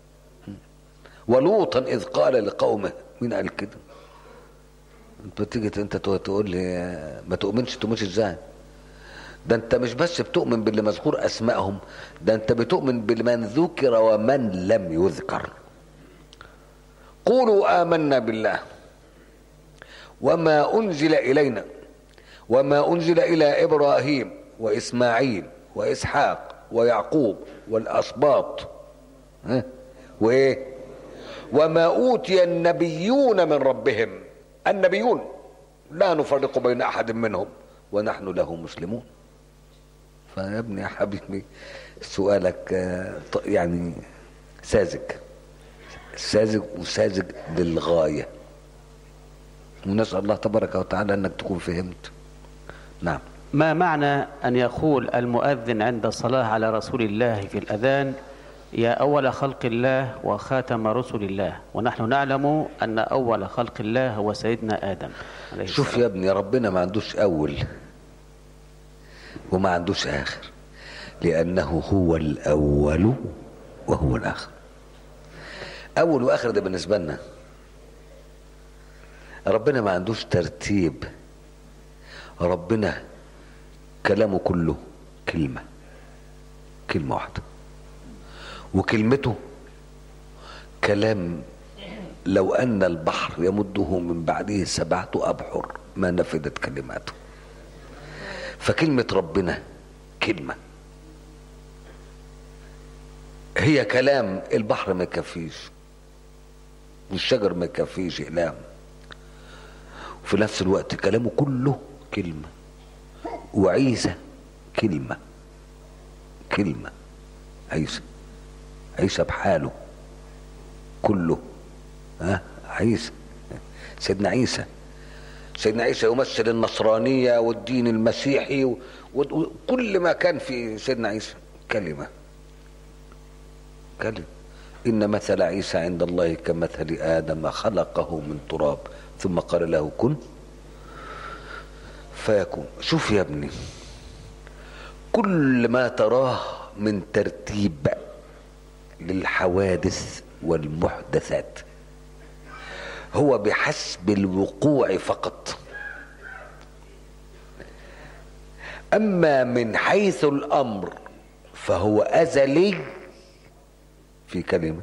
ولوطا اذ قال لقومه مين قال كده انت تيجي انت تقول لي ما تؤمنش تؤمنش ازاي ده انت مش بس بتؤمن باللي مذكور اسمائهم ده انت بتؤمن بمن ذكر ومن لم يذكر قولوا آمنا بالله وما أنزل إلينا وما أنزل إلى إبراهيم وإسماعيل وإسحاق ويعقوب والأسباط ها؟ وإيه وما أوتي النبيون من ربهم النبيون لا نفرق بين أحد منهم ونحن له مسلمون فيا ابني يا حبيبي سؤالك يعني ساذج ساذج وساذج للغاية ونسأل الله تبارك وتعالى أنك تكون فهمت نعم ما معنى أن يقول المؤذن عند الصلاة على رسول الله في الأذان يا أول خلق الله وخاتم رسل الله ونحن نعلم أن أول خلق الله هو سيدنا آدم عليه شوف السلام. يا ابني ربنا ما عندوش أول وما عندوش آخر لأنه هو الأول وهو الآخر أول وآخر ده بالنسبة لنا ربنا ما عندوش ترتيب ربنا كلامه كله كلمة كلمة واحدة وكلمته كلام لو أن البحر يمده من بعده سبعة أبحر ما نفدت كلماته فكلمة ربنا كلمة هي كلام البحر ما يكفيش والشجر ما يكفيش اقلام وفي نفس الوقت كلامه كله كلمة وعيسى كلمة كلمة عيسى عيسى بحاله كله ها عيسى سيدنا عيسى سيدنا عيسى يمثل النصرانية والدين المسيحي و- وكل ما كان في سيدنا عيسى كلمة كلمة إن مثل عيسى عند الله كمثل آدم خلقه من تراب ثم قال له كن فيكون شوف يا ابني كل ما تراه من ترتيب للحوادث والمحدثات هو بحسب الوقوع فقط اما من حيث الامر فهو ازلي في كلمه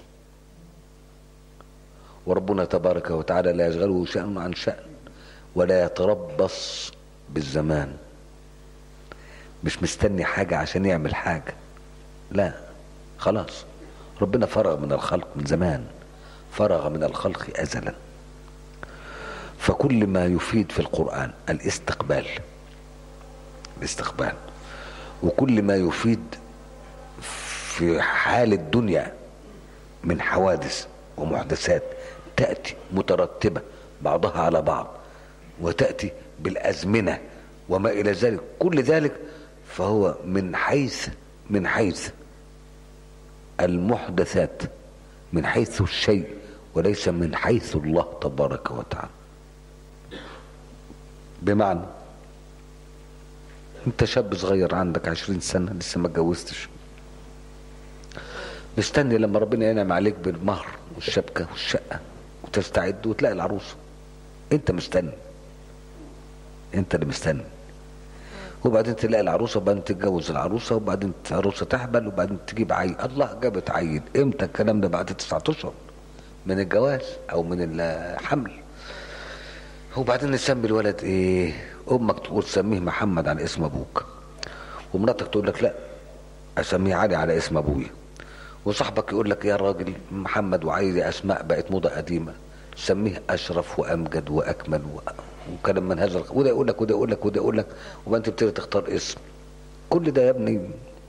وربنا تبارك وتعالى لا يشغله شأن عن شأن ولا يتربص بالزمان مش مستني حاجة عشان يعمل حاجة لا خلاص ربنا فرغ من الخلق من زمان فرغ من الخلق أزلا فكل ما يفيد في القرآن الاستقبال الاستقبال وكل ما يفيد في حال الدنيا من حوادث ومحدثات تأتي مترتبة بعضها على بعض وتأتي بالأزمنة وما إلى ذلك كل ذلك فهو من حيث من حيث المحدثات من حيث الشيء وليس من حيث الله تبارك وتعالى بمعنى انت شاب صغير عندك عشرين سنة لسه ما اتجوزتش مستني لما ربنا ينعم عليك بالمهر والشبكة والشقة وتستعد وتلاقي العروسة انت مستني انت اللي مستني وبعدين تلاقي العروسه وبعدين تتجوز العروسه وبعدين العروسه تحبل وبعدين تجيب عيل الله جابت عيل امتى الكلام ده بعد تسعة اشهر من الجواز او من الحمل وبعدين نسمي الولد ايه امك تقول سميه محمد على اسم ابوك ومراتك تقول لك لا اسميه علي على اسم ابويا وصاحبك يقول لك يا راجل محمد وعايز اسماء بقت موضه قديمه سميه اشرف وامجد واكمل و... وكلام من هذا الق- وده يقول لك وده يقول لك وده يقول لك وبعدين تبتدي تختار اسم كل ده يا ابني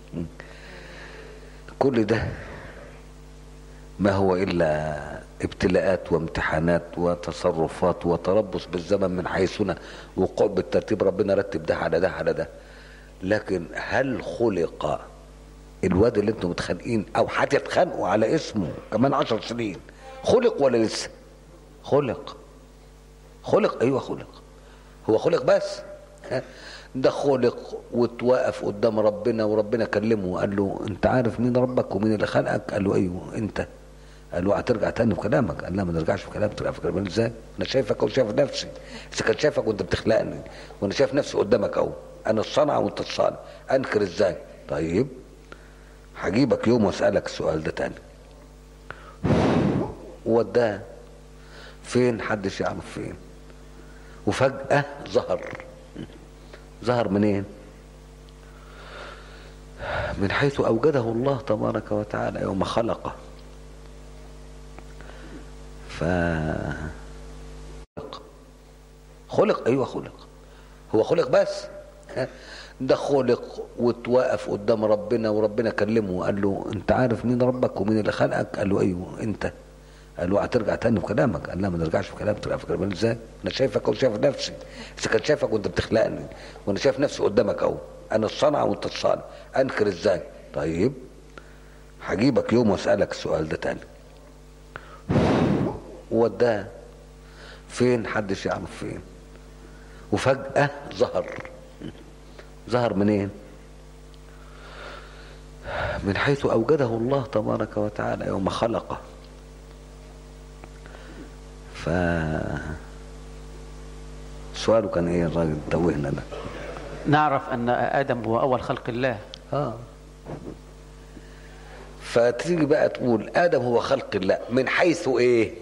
كل ده ما هو الا ابتلاءات وامتحانات وتصرفات وتربص بالزمن من حيثنا وقوع بالترتيب ربنا رتب ده على ده على ده لكن هل خلق الواد اللي انتم متخانقين او هتتخانقوا على اسمه كمان عشر سنين خلق ولا لسه خلق خلق ايوه خلق هو خلق بس ها؟ ده خلق وتوقف قدام ربنا وربنا كلمه وقال له انت عارف مين ربك ومين اللي خلقك قال له ايوه انت قال له هترجع تاني في كلامك قال لا ما نرجعش في كلامك ترجع في كلامك ازاي انا شايفك وشايف نفسي اذا كان شايفك وانت بتخلقني وانا شايف نفسي قدامك اهو انا الصنعه وانت الصانع انكر ازاي طيب هجيبك يوم واسالك السؤال ده تاني وداه فين حدش يعرف فين وفجأة ظهر ظهر منين من حيث أوجده الله تبارك وتعالى يوم خلقه ف خلق خلق أيوة خلق هو خلق بس ها؟ ده خلق وتوقف قدام ربنا وربنا كلمه وقال له انت عارف مين ربك ومين اللي خلقك قال له ايوه انت قال له هترجع تاني في كلامك قال لا ما نرجعش في كلامك ترجع في كلامك ازاي انا شايفك وشايف نفسي اذا كان شايفك وانت بتخلقني وانا شايف نفسي قدامك اهو انا الصنعه وانت الصانع انكر ازاي طيب هجيبك يوم واسالك السؤال ده تاني وداه فين حدش يعرف فين وفجأة ظهر ظهر منين من حيث أوجده الله تبارك وتعالى يوم خلقه ف سؤاله كان ايه الراجل توهنا ده نعرف أن آدم هو أول خلق الله اه فتيجي بقى تقول ادم هو خلق الله من حيث ايه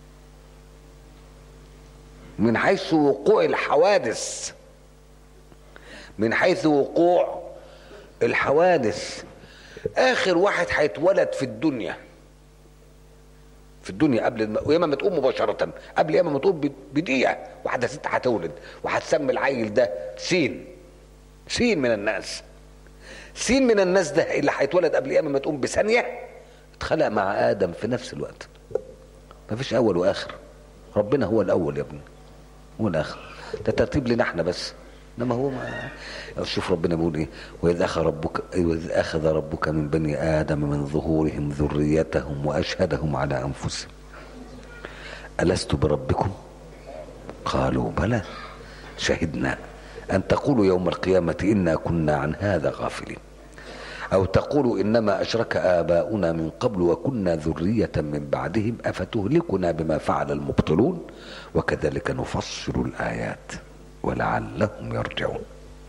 من حيث وقوع الحوادث من حيث وقوع الحوادث اخر واحد هيتولد في الدنيا في الدنيا قبل الم... وياما ما تقوم مباشرة قبل ياما ما تقوم بدقيقة واحدة ست هتولد وهتسمي العيل ده سين سين من الناس سين من الناس ده اللي هيتولد قبل ياما ما تقوم بثانية اتخلق مع آدم في نفس الوقت ما فيش أول وآخر ربنا هو الأول يا ابني هو الآخر ده ترتيب لنا احنا بس انما هو ما شوف ربنا بيقول ايه واذ اخذ ربك واذ اخذ ربك من بني ادم من ظهورهم ذريتهم واشهدهم على انفسهم الست بربكم قالوا بلى شهدنا ان تقولوا يوم القيامه انا كنا عن هذا غافلين او تقولوا انما اشرك اباؤنا من قبل وكنا ذريه من بعدهم افتهلكنا بما فعل المبطلون وكذلك نفصل الايات ولعلهم يرجعون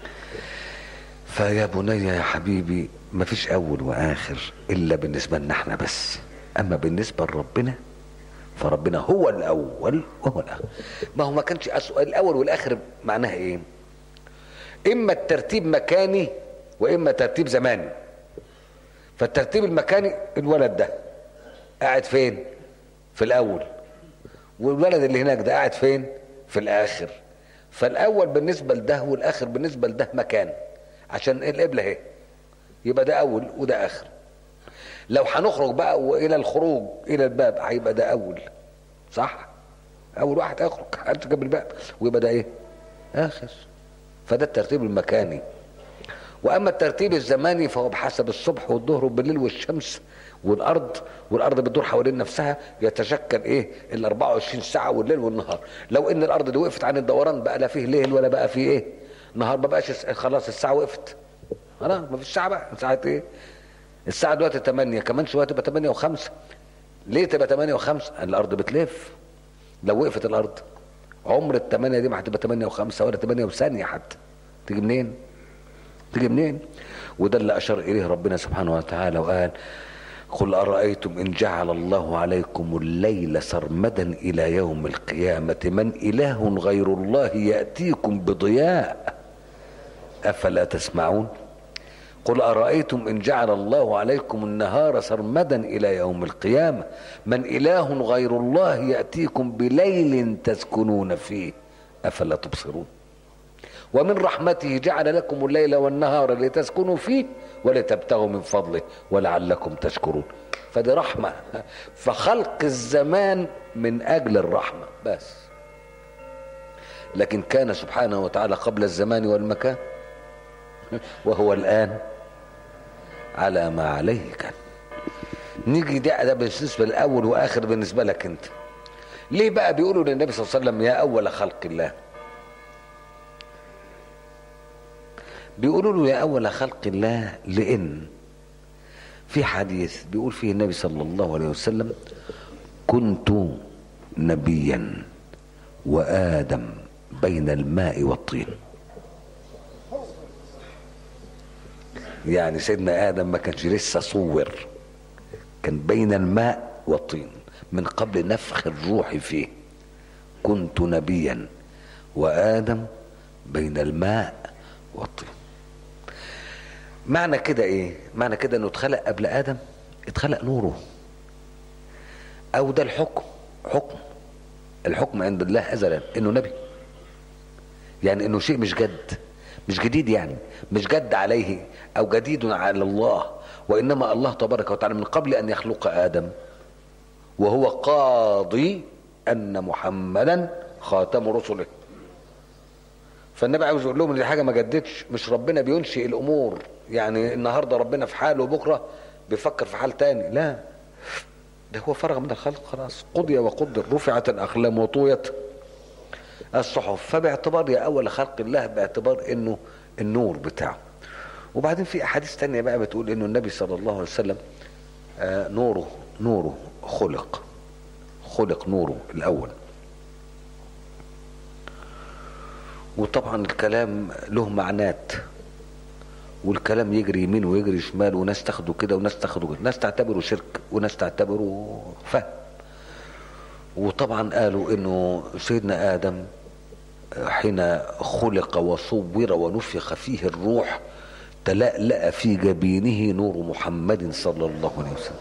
فيا بني يا حبيبي ما فيش اول واخر الا بالنسبه لنا احنا بس اما بالنسبه لربنا فربنا هو الاول وهو الاخر ما هو ما كانش أسوأ الاول والاخر معناها ايه اما الترتيب مكاني واما ترتيب زماني فالترتيب المكاني الولد ده قاعد فين في الاول والولد اللي هناك ده قاعد فين في الاخر فالاول بالنسبه لده والاخر بالنسبه لده مكان عشان القبله اهي يبقى ده اول وده اخر لو هنخرج بقى والى الخروج الى الباب هيبقى ده اول صح اول واحد هيخرج هتجيب الباب ويبقى ده ايه اخر فده الترتيب المكاني واما الترتيب الزماني فهو بحسب الصبح والظهر والبالليل والشمس والارض والارض بتدور حوالين نفسها يتشكل ايه ال 24 ساعه والليل والنهار لو ان الارض دي وقفت عن الدوران بقى لا فيه ليل ولا بقى فيه ايه نهار ما بقاش خلاص الساعه وقفت خلاص ما فيش ساعه بقى ساعه ايه الساعه دلوقتي 8 كمان شويه تبقى 8 و5 ليه تبقى 8 و5 الارض بتلف لو وقفت الارض عمر الثمانية دي ما هتبقى 8 و5 ولا 8 وثانيه حتى تيجي منين تيجي منين وده اللي اشار اليه ربنا سبحانه وتعالى وقال قل أرأيتم إن جعل الله عليكم الليل سرمدا إلى يوم القيامة من إله غير الله يأتيكم بضياء أفلا تسمعون قل أرأيتم إن جعل الله عليكم النهار سرمدا إلى يوم القيامة من إله غير الله يأتيكم بليل تسكنون فيه أفلا تبصرون ومن رحمته جعل لكم الليل والنهار لتسكنوا فيه ولتبتغوا من فضله ولعلكم تشكرون فدي رحمة فخلق الزمان من أجل الرحمة بس لكن كان سبحانه وتعالى قبل الزمان والمكان وهو الآن على ما عليه كان نيجي ده ده بالنسبة للأول وآخر بالنسبة لك أنت ليه بقى بيقولوا للنبي صلى الله عليه وسلم يا أول خلق الله بيقولوا له يا أول خلق الله لأن في حديث بيقول فيه النبي صلى الله عليه وسلم كنت نبيا وآدم بين الماء والطين يعني سيدنا آدم ما كانش لسه صور كان بين الماء والطين من قبل نفخ الروح فيه كنت نبيا وآدم بين الماء والطين معنى كده ايه معنى كده انه اتخلق قبل ادم اتخلق نوره او ده الحكم حكم الحكم عند الله ازلا انه نبي يعني انه شيء مش جد مش جديد يعني مش جد عليه او جديد على الله وانما الله تبارك وتعالى من قبل ان يخلق ادم وهو قاضي ان محمدا خاتم رسله فالنبي عاوز يقول لهم ان دي حاجه ما جدتش مش ربنا بينشئ الامور يعني النهارده ربنا في حال وبكره بيفكر في حال تاني لا ده هو فرغ من الخلق خلاص قضي وقدر رفعت الاقلام وطويت الصحف فباعتبار يا اول خلق الله باعتبار انه النور بتاعه وبعدين في احاديث تانية بقى بتقول انه النبي صلى الله عليه وسلم آه نوره نوره خلق خلق نوره الاول وطبعا الكلام له معنات والكلام يجري يمين ويجري شمال وناس تاخده كده وناس تاخده كده ناس تعتبره شرك وناس تعتبره فهم وطبعا قالوا انه سيدنا ادم حين خلق وصور ونفخ فيه الروح تلألأ في جبينه نور محمد صلى الله عليه وسلم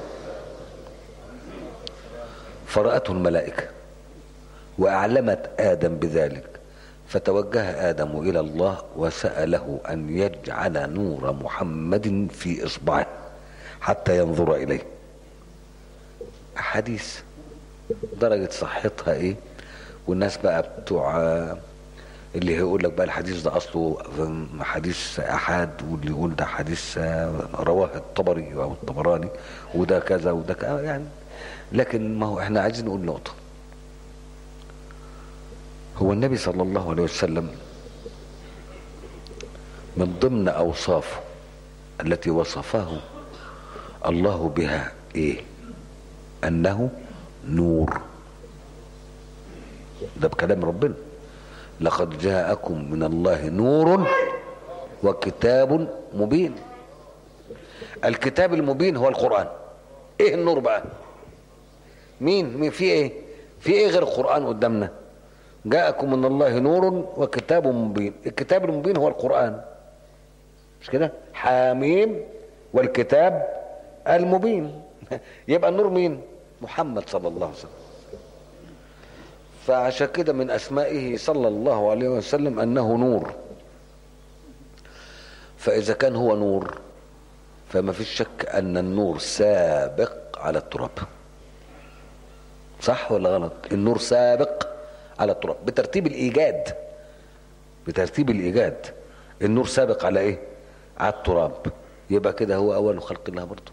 فرأته الملائكة وأعلمت آدم بذلك فتوجه آدم إلى الله وسأله أن يجعل نور محمد في إصبعه حتى ينظر إليه حديث درجة صحتها إيه والناس بقى بتوع اللي هيقول لك بقى الحديث ده اصله حديث احاد واللي يقول ده حديث رواه الطبري او الطبراني وده كذا وده كذا يعني لكن ما هو احنا عايزين نقول نقطه هو النبي صلى الله عليه وسلم من ضمن اوصافه التي وصفه الله بها ايه انه نور ده بكلام ربنا لقد جاءكم من الله نور وكتاب مبين الكتاب المبين هو القرآن ايه النور بقى مين مين في ايه في ايه غير القرآن قدامنا جاءكم من الله نور وكتاب مبين الكتاب المبين هو القرآن مش كده حاميم والكتاب المبين يبقى النور مين محمد صلى الله عليه وسلم فعشان كده من اسمائه صلى الله عليه وسلم انه نور فاذا كان هو نور فما فيش شك ان النور سابق على التراب صح ولا غلط النور سابق على التراب بترتيب الايجاد بترتيب الايجاد النور سابق على ايه على التراب يبقى كده هو اول خلق الله برضه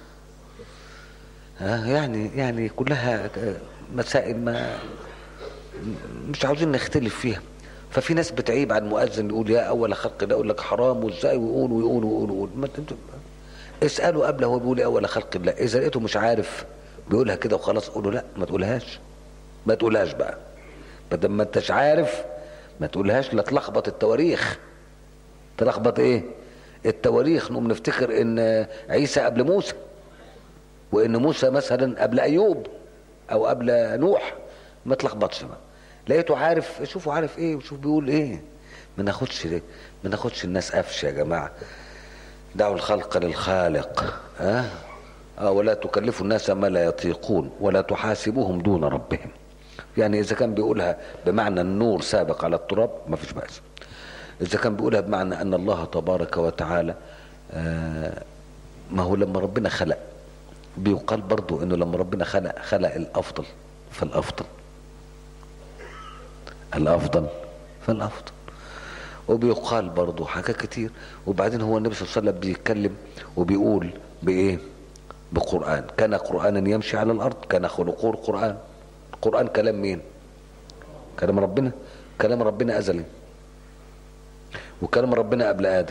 ها يعني يعني كلها مسائل ما مش عاوزين نختلف فيها ففي ناس بتعيب على المؤذن يقول يا اول خلق ده يقول لك حرام وازاي ويقول ويقول ويقول, ويقول. ما اساله قبل هو بيقول اول خلق الله اذا لقيته مش عارف بيقولها كده وخلاص قول له لا ما تقولهاش ما تقولهاش بقى بدل ما انتش عارف ما تقولهاش لا تلخبط التواريخ تلخبط ايه التواريخ نقوم نفتكر ان عيسى قبل موسى وان موسى مثلا قبل ايوب او قبل نوح ما تلخبطش بقى لقيته عارف شوفوا عارف ايه وشوف بيقول ايه ما ناخدش ليه ما ناخدش الناس قفش يا جماعه دعوا الخلق للخالق ها أه؟ ولا تكلفوا الناس ما لا يطيقون ولا تحاسبوهم دون ربهم يعني اذا كان بيقولها بمعنى النور سابق على التراب ما فيش بأس اذا كان بيقولها بمعنى ان الله تبارك وتعالى آه ما هو لما ربنا خلق بيقال برضو انه لما ربنا خلق خلق الافضل فالافضل الافضل فالافضل وبيقال برضو حاجات كتير وبعدين هو النبي صلى الله عليه وسلم بيتكلم وبيقول بايه بقرآن كان قرآنا يمشي على الأرض كان خلقه القرآن القرآن كلام مين كلام ربنا كلام ربنا أزلي وكلام ربنا قبل آدم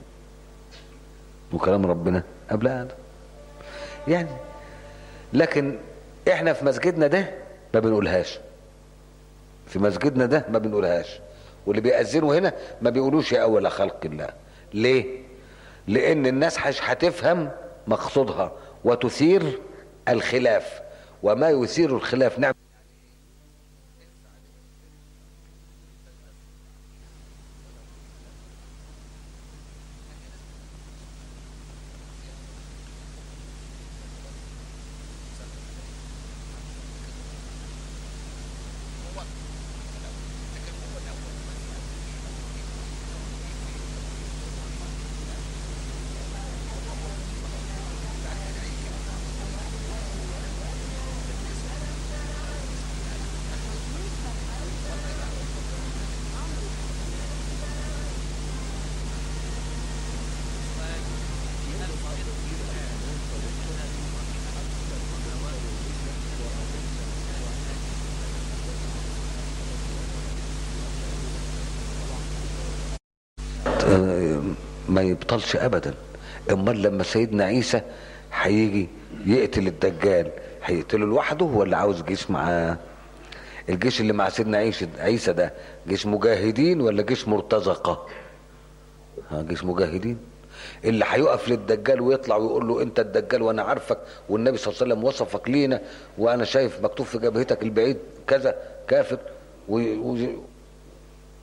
وكلام ربنا قبل آدم يعني لكن احنا في مسجدنا ده ما بنقولهاش في مسجدنا ده ما بنقولهاش واللي بيأذنوا هنا ما بيقولوش يا أول خلق الله ليه لأن الناس مش هتفهم مقصودها وتثير الخلاف وما يثير الخلاف نعم ما يبطلش ابدا امال لما سيدنا عيسى هيجي يقتل الدجال هيقتله لوحده ولا عاوز جيش معاه الجيش اللي مع سيدنا عيسى عيسى ده جيش مجاهدين ولا جيش مرتزقه ها جيش مجاهدين اللي هيقف للدجال ويطلع ويقول له انت الدجال وانا عارفك والنبي صلى الله عليه وسلم وصفك لينا وانا شايف مكتوب في جبهتك البعيد كذا كافر و... و...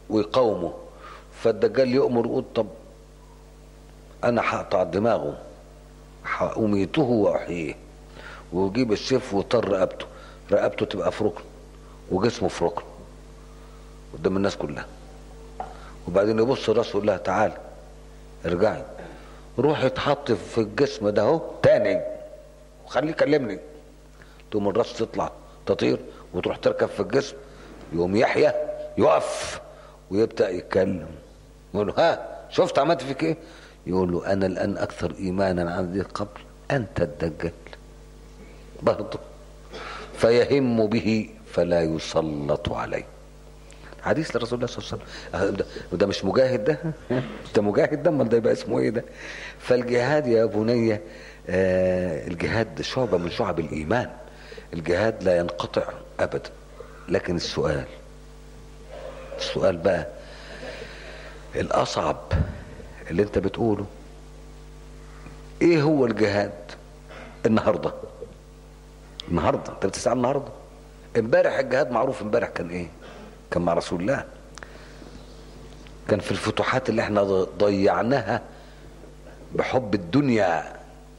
ويقاومه فالدجال يؤمر يقول طب انا هقطع دماغه اميته واحييه ويجيب السيف ويطر رقبته رقبته تبقى في ركن وجسمه في ركن قدام الناس كلها وبعدين يبص راسه يقول لها تعالى ارجعي روح اتحط في الجسم ده اهو تاني وخليه يكلمني تقوم الراس تطلع تطير وتروح تركب في الجسم يقوم يحيى يقف ويبدا يتكلم يقول له ها شفت عملت فيك ايه يقول له انا الان اكثر ايمانا عن ذي قبل انت الدجال برضه فيهم به فلا يسلط عليه حديث لرسول الله صلى الله عليه وسلم ده, ده مش مجاهد ده ده مجاهد ده امال ده يبقى اسمه ايه ده فالجهاد يا بني آه الجهاد شعبة من شعب الإيمان الجهاد لا ينقطع أبدا لكن السؤال السؤال بقى الأصعب اللي انت بتقوله ايه هو الجهاد النهارده النهارده انت بتسأل النهارده امبارح الجهاد معروف امبارح كان ايه كان مع رسول الله كان في الفتوحات اللي احنا ضيعناها بحب الدنيا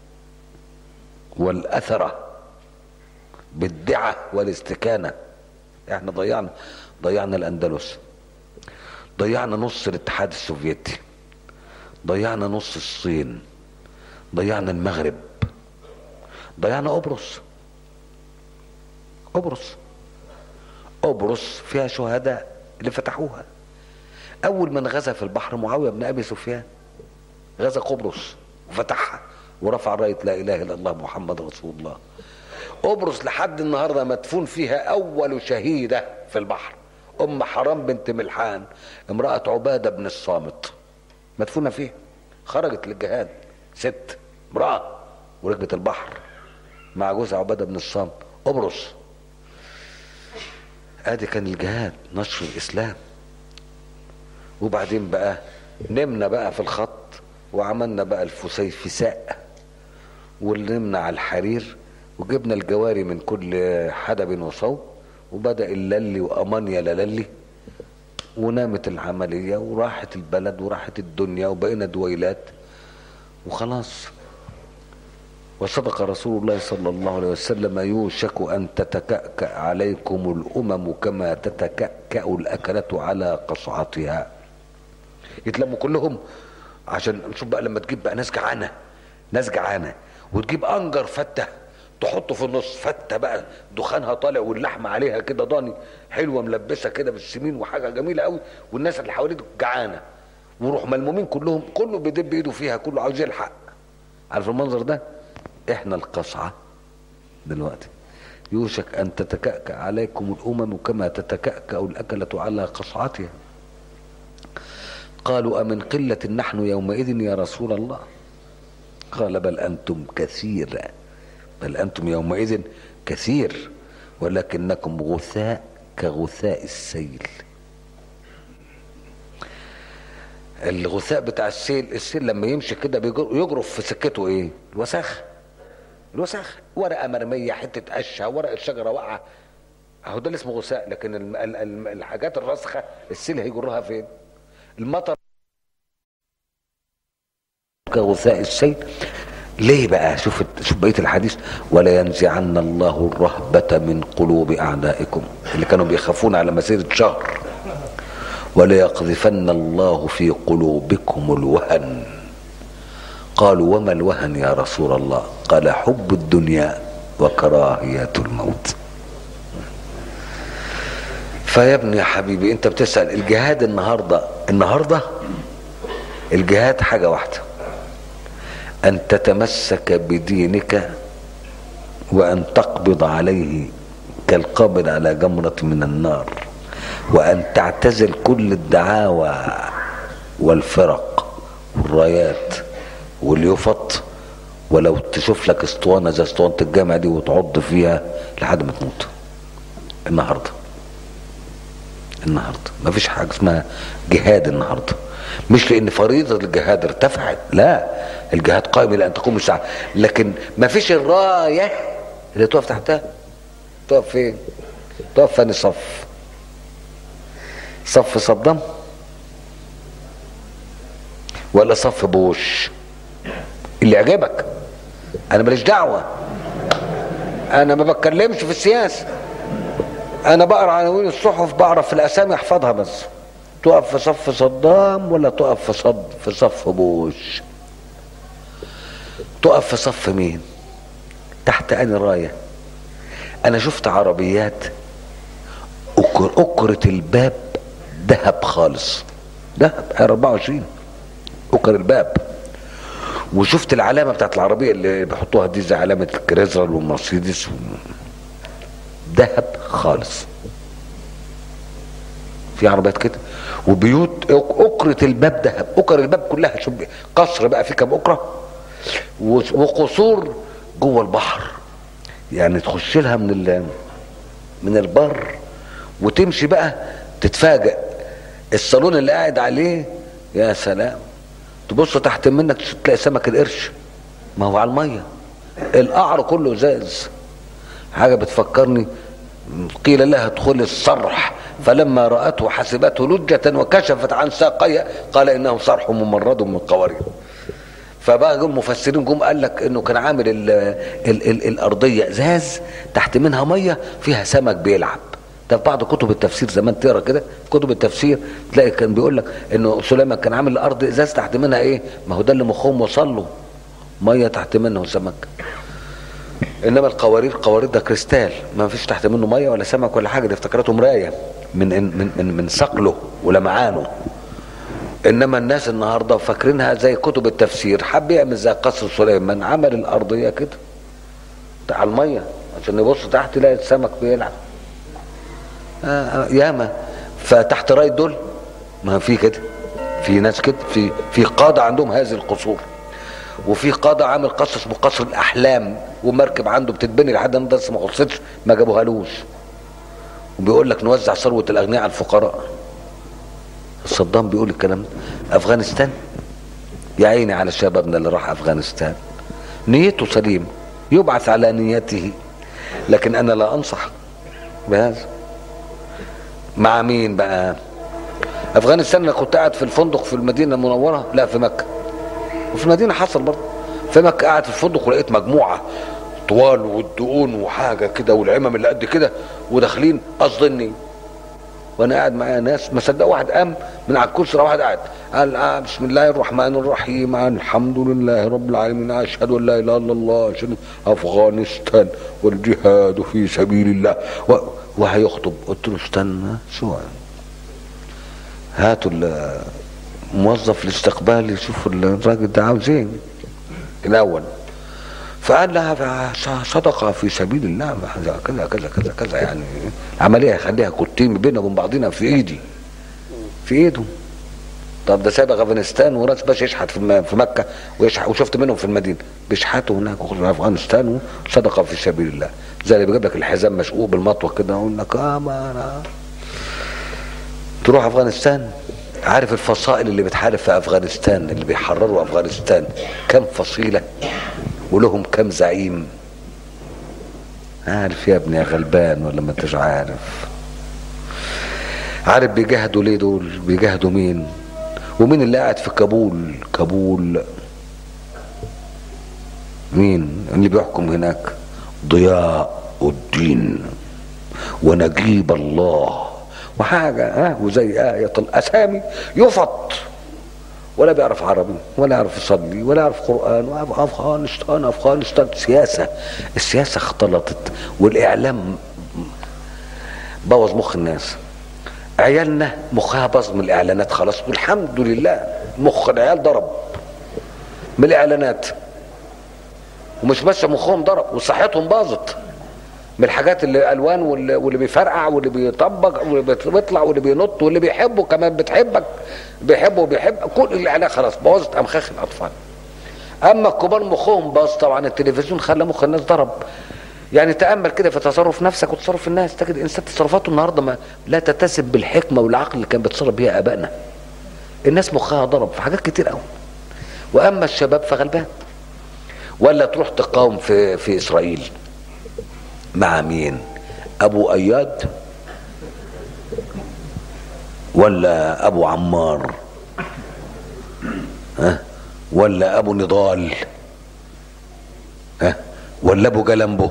والأثرة بالدعة والاستكانة احنا ضيعنا ضيعنا الأندلس ضيعنا نص الاتحاد السوفيتي ضيعنا نص الصين ضيعنا المغرب ضيعنا قبرص قبرص قبرص فيها شهداء اللي فتحوها اول من غزا في البحر معاويه بن ابي سفيان غزا قبرص وفتحها ورفع رايه لا اله الا الله محمد رسول الله قبرص لحد النهارده مدفون فيها اول شهيده في البحر ام حرام بنت ملحان امراه عباده بن الصامت مدفونه فيها خرجت للجهاد ست امراه وركبت البحر مع جوزها عباده بن الصامت قبرص ادي كان الجهاد نشر الاسلام وبعدين بقى نمنا بقى في الخط وعملنا بقى الفسيفساء ونمنا على الحرير وجبنا الجواري من كل حدب وصوب وبدا الللي وامانيا لللي ونامت العمليه وراحت البلد وراحت الدنيا وبقينا دويلات وخلاص وصدق رسول الله صلى الله عليه وسلم يوشك أن تتكأكأ عليكم الأمم كما تتكأكأ الأكلة على قصعتها يتلموا كلهم عشان نشوف بقى لما تجيب بقى ناس جعانة ناس جعانة وتجيب أنجر فتة تحطه في النص فتة بقى دخانها طالع واللحمة عليها كده ضاني حلوة ملبسة كده بالسمين وحاجة جميلة قوي والناس اللي حواليه جعانة وروح ملمومين كلهم كله بيدب ايده فيها كله عاوز يلحق عارف المنظر ده احنا القصعة دلوقتي يوشك ان تتكأكأ عليكم الامم كما تتكأكأ الاكلة على قصعتها قالوا امن قلة نحن يومئذ يا رسول الله قال بل انتم كثير بل انتم يومئذ كثير ولكنكم غثاء كغثاء السيل الغثاء بتاع السيل السيل لما يمشي كده يجرف في سكته ايه الوساخه الوساخ ورقه مرميه حته قشه ورقه شجره واقعه اهو ده اللي اسمه غثاء لكن ال ال ال الحاجات الراسخه السيل هيجرها فين المطر كغثاء السيل ليه بقى شوف شوف بقيه الحديث ولا ينزعن الله الرهبه من قلوب اعدائكم اللي كانوا بيخافون على مسيره شهر ولا يقذفن الله في قلوبكم الوهن قالوا وما الوهن يا رسول الله قال حب الدنيا وكراهية الموت فيا ابني يا حبيبي انت بتسأل الجهاد النهاردة النهاردة الجهاد حاجة واحدة ان تتمسك بدينك وان تقبض عليه كالقابض على جمرة من النار وان تعتزل كل الدعاوى والفرق والرايات واليفط ولو تشوف لك اسطوانه زي اسطوانه الجامع دي وتعض فيها لحد ما تموت النهارده النهارده مفيش حاجه اسمها جهاد النهارده مش لان فريضه الجهاد ارتفعت لا الجهاد قائم الى ان تقوم الساعه لكن مفيش الرايه اللي تقف تحتها تقف فين؟ تقف فين صف صف صدام ولا صف بوش اللي يعجبك انا ماليش دعوه انا ما بتكلمش في السياسه انا بقرا عناوين الصحف بعرف الاسامي احفظها بس تقف في صف صدام ولا تقف في صد في صف بوش تقف في صف مين تحت اني رايه انا شفت عربيات أكر أكرة الباب ذهب خالص ذهب 24 أكر الباب وشفت العلامة بتاعت العربية اللي بيحطوها دي زي علامة الكريزرال والمرسيدس و... ذهب خالص في عربيات كده وبيوت أكرة الباب ذهب أكر الباب كلها شوف قصر بقى فيه كام أكرة وقصور جوه البحر يعني تخش لها من ال... من البر وتمشي بقى تتفاجئ الصالون اللي قاعد عليه يا سلام تبص تحت منك تلاقي سمك القرش ما هو على الميه القعر كله ازاز حاجه بتفكرني قيل لها ادخل الصرح فلما رأته حسبته لجة وكشفت عن ساقيها قال إنه صرح ممرد من قوارير فبقى جم مفسرين جم قال لك انه كان عامل ال ال ال الارضيه ازاز تحت منها ميه فيها سمك بيلعب ده في بعض كتب التفسير زمان تقرا كده كتب التفسير تلاقي كان بيقول لك انه سليمان كان عامل الارض ازاز تحت منها ايه ما هو ده اللي مخهم وصل له ميه تحت منه سمك انما القوارير قوارير ده كريستال ما فيش تحت منه ميه ولا سمك ولا حاجه دي افتكرته مرايه من من من, من صقله ولمعانه انما الناس النهارده فاكرينها زي كتب التفسير حب يعمل زي قصر سليمان عمل الارضيه كده على الميه عشان يبص تحت يلاقي السمك بيلعب آه ياما فتحت رايه دول ما في كده في ناس كده في في قاده عندهم هذه القصور وفي قاده عامل قصر اسمه قصر الاحلام ومركب عنده بتتبني لحد النهارده لسه ما خلصتش ما جابوهالوش وبيقول لك نوزع ثروه الاغنياء على الفقراء صدام بيقول الكلام ده افغانستان يا عيني على شبابنا اللي راح افغانستان نيته سليم يبعث على نيته لكن انا لا انصح بهذا مع مين بقى افغانستان انا كنت قاعد في الفندق في المدينه المنوره لا في مكه وفي المدينه حصل برضه في مكه قاعد في الفندق ولقيت مجموعه طوال والدقون وحاجه كده والعمم اللي قد كده وداخلين قصدني وانا قاعد معايا ناس ما صدق واحد قام من على الكرسي واحد قاعد قال آه بسم الله الرحمن الرحيم الحمد لله رب العالمين اشهد ان لا اله الا الله أشهد افغانستان والجهاد في سبيل الله و... وهيخطب قلت له استنى شويه هاتوا موظف الاستقبال يشوف الراجل ده عاوز ايه الاول فقال لها صدقة في سبيل الله كذا كذا كذا كذا كذا يعني عملية خليها كتيم بيننا وبين بعضنا في ايدي في ايده طب ده سابق افغانستان وراس باش يشحت في في مكه ويشحت وشفت منهم في المدينه بيشحتوا هناك في افغانستان وصدقه في سبيل الله زي اللي بيجيب لك الحزام مشقوق بالمطوه كده يقول لك اه ما انا تروح افغانستان عارف الفصائل اللي بتحارب في افغانستان اللي بيحرروا افغانستان كم فصيله ولهم كم زعيم عارف يا ابني يا غلبان ولا ما انتش عارف عارف بيجاهدوا ليه دول بيجاهدوا مين ومين اللي قاعد في كابول كابول مين اللي بيحكم هناك ضياء الدين ونجيب الله وحاجة ها وزي آية الأسامي يفط ولا بيعرف عربي ولا يعرف يصلي ولا يعرف قرآن أفغانستان أفغانستان سياسة السياسة اختلطت والإعلام بوظ مخ الناس عيالنا مخها باظ من الإعلانات خلاص والحمد لله مخ العيال ضرب من الإعلانات ومش بس مخهم ضرب وصحتهم باظت من الحاجات اللي الوان واللي, واللي بيفرقع واللي بيطبق واللي بيطلع واللي بينط واللي بيحبه كمان بتحبك بيحبه وبيحب كل الاعلان خلاص بوظت امخاخ الاطفال اما الكبار مخهم باظ طبعا التلفزيون خلى مخ الناس ضرب يعني تامل كده في تصرف نفسك وتصرف الناس تجد انسان تصرفاته النهارده ما لا تتسم بالحكمه والعقل اللي كان بيتصرف بيها ابائنا الناس مخها ضرب في حاجات كتير قوي واما الشباب فغلبان ولا تروح تقاوم في في اسرائيل مع مين ابو اياد ولا ابو عمار ها ولا ابو نضال ها ولا ابو جلمبو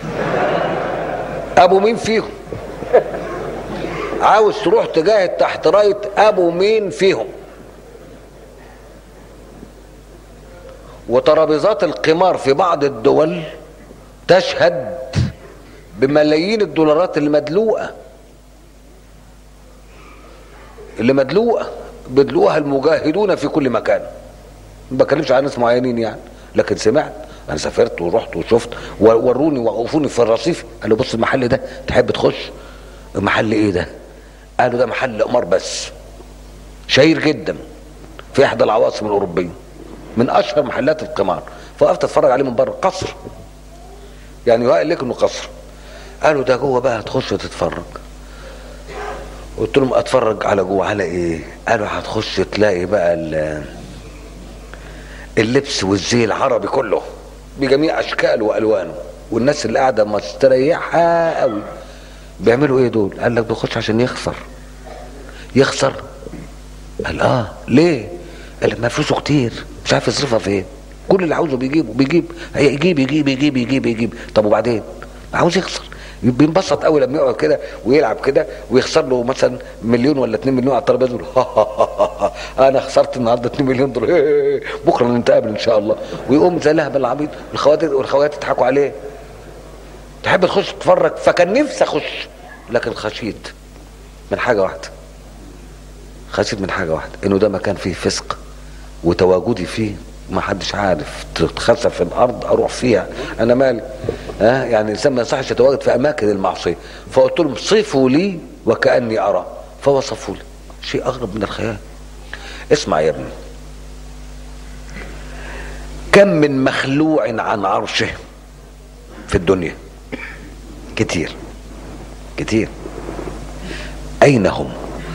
ابو مين فيهم عاوز تروح تجاهد تحت رايه ابو مين فيهم وترابيزات القمار في بعض الدول تشهد بملايين الدولارات اللي مدلوقه اللي مدلوقه بيدلوقها المجاهدون في كل مكان ما بتكلمش عن ناس معينين يعني لكن سمعت انا سافرت ورحت وشفت وروني وقفوني في الرصيف قالوا بص المحل ده تحب تخش محل ايه ده قالوا ده محل قمار بس شهير جدا في احدى العواصم الاوروبيه من اشهر محلات القمار فوقفت اتفرج عليه من بره قصر يعني يقال لك انه قصر قالوا ده جوه بقى هتخش تتفرج قلت لهم اتفرج على جوه على ايه قالوا هتخش تلاقي بقى اللبس والزي العربي كله بجميع اشكاله والوانه والناس اللي قاعده مستريحه قوي بيعملوا ايه دول قال لك بيخش عشان يخسر يخسر قال اه ليه قال ما فلوسه كتير مش عارف يصرفها فين كل اللي عاوزه بيجيبه بيجيب يجيب يجيب يجيب يجيب يجيب طب وبعدين عاوز يخسر بينبسط قوي لما يقعد كده ويلعب كده ويخسر له مثلا مليون ولا 2 مليون على الترابيزه يقول انا خسرت النهارده 2 مليون دولار بكره نتقابل ان شاء الله ويقوم زي لهب العبيط والخوات والخوات يضحكوا عليه تحب تخش تتفرج فكان نفسي اخش لكن خشيت من حاجه واحده خشيت من حاجه واحده انه ده مكان فيه فسق وتواجدي فيه ما حدش عارف تتخسف في الارض اروح فيها انا مالي ها يعني الانسان ما يصحش يتواجد في اماكن المعصيه فقلت لهم صفوا لي وكاني ارى فوصفوا لي شيء اغرب من الخيال اسمع يا ابني كم من مخلوع عن عرشه في الدنيا كتير كتير اين هم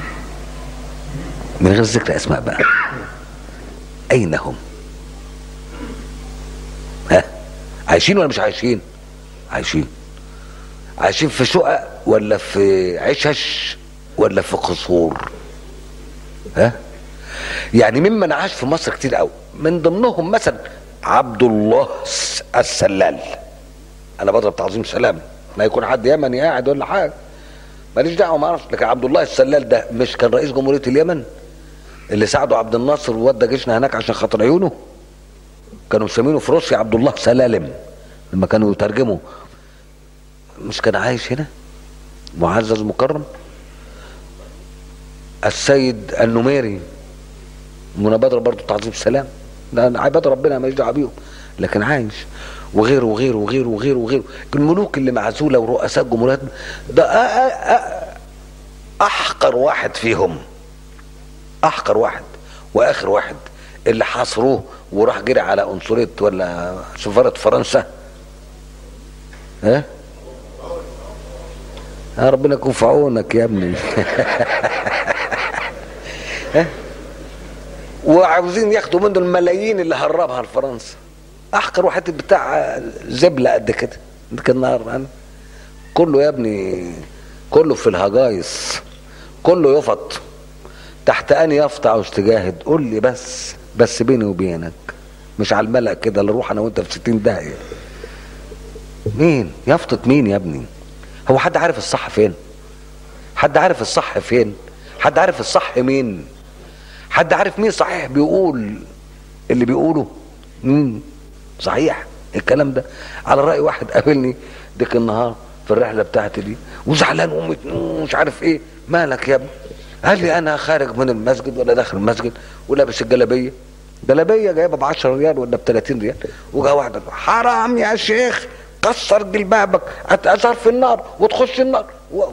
من غير ذكر اسماء بقى اين هم ها عايشين ولا مش عايشين عايشين عايشين في شقق ولا في عشش ولا في قصور ها يعني ممن عاش في مصر كتير قوي من ضمنهم مثلا عبد الله السلال انا بضرب تعظيم سلام ما يكون حد يمني قاعد ولا حاجه ماليش دعوه ما اعرفش لكن عبد الله السلال ده مش كان رئيس جمهوريه اليمن اللي ساعده عبد الناصر وودى جيشنا هناك عشان خاطر عيونه كانوا مسمينه في روسيا عبد الله سلالم لما كانوا يترجموا مش كان عايش هنا معزز مكرم السيد النميري منابدر برضه تعظيم سلام ده عباد ربنا ماليش دعوه بيهم لكن عايش وغيره وغيره وغيره وغيره وغيره الملوك اللي معزوله ورؤساء جمهوريات ده احقر واحد فيهم احقر واحد واخر واحد اللي حاصروه وراح جري على عنصريه ولا سفاره فرنسا ها يا ربنا يكون في عونك يا ابني ها وعاوزين ياخدوا منه الملايين اللي هربها لفرنسا احقر واحد بتاع زبله قد كده كان النهار انا كله يا ابني كله في الهجايص كله يفط تحت اني يفط عاوز تجاهد قول لي بس بس بيني وبينك مش على الملأ كده اللي اروح انا وانت في 60 داهيه مين يفطت مين يا ابني هو حد عارف الصح فين حد عارف الصح فين حد عارف الصح مين حد عارف مين صحيح بيقول اللي بيقوله مين صحيح الكلام ده على رأي واحد قابلني ديك النهار في الرحلة بتاعتي دي وزعلان ومش عارف ايه مالك يا ابني قال لي انا خارج من المسجد ولا داخل المسجد ولابس الجلابيه جلابيه جايبه ب 10 ريال ولا ب 30 ريال وجا واحد قال حرام يا شيخ كسر جلبابك اتأثر في النار وتخش النار و...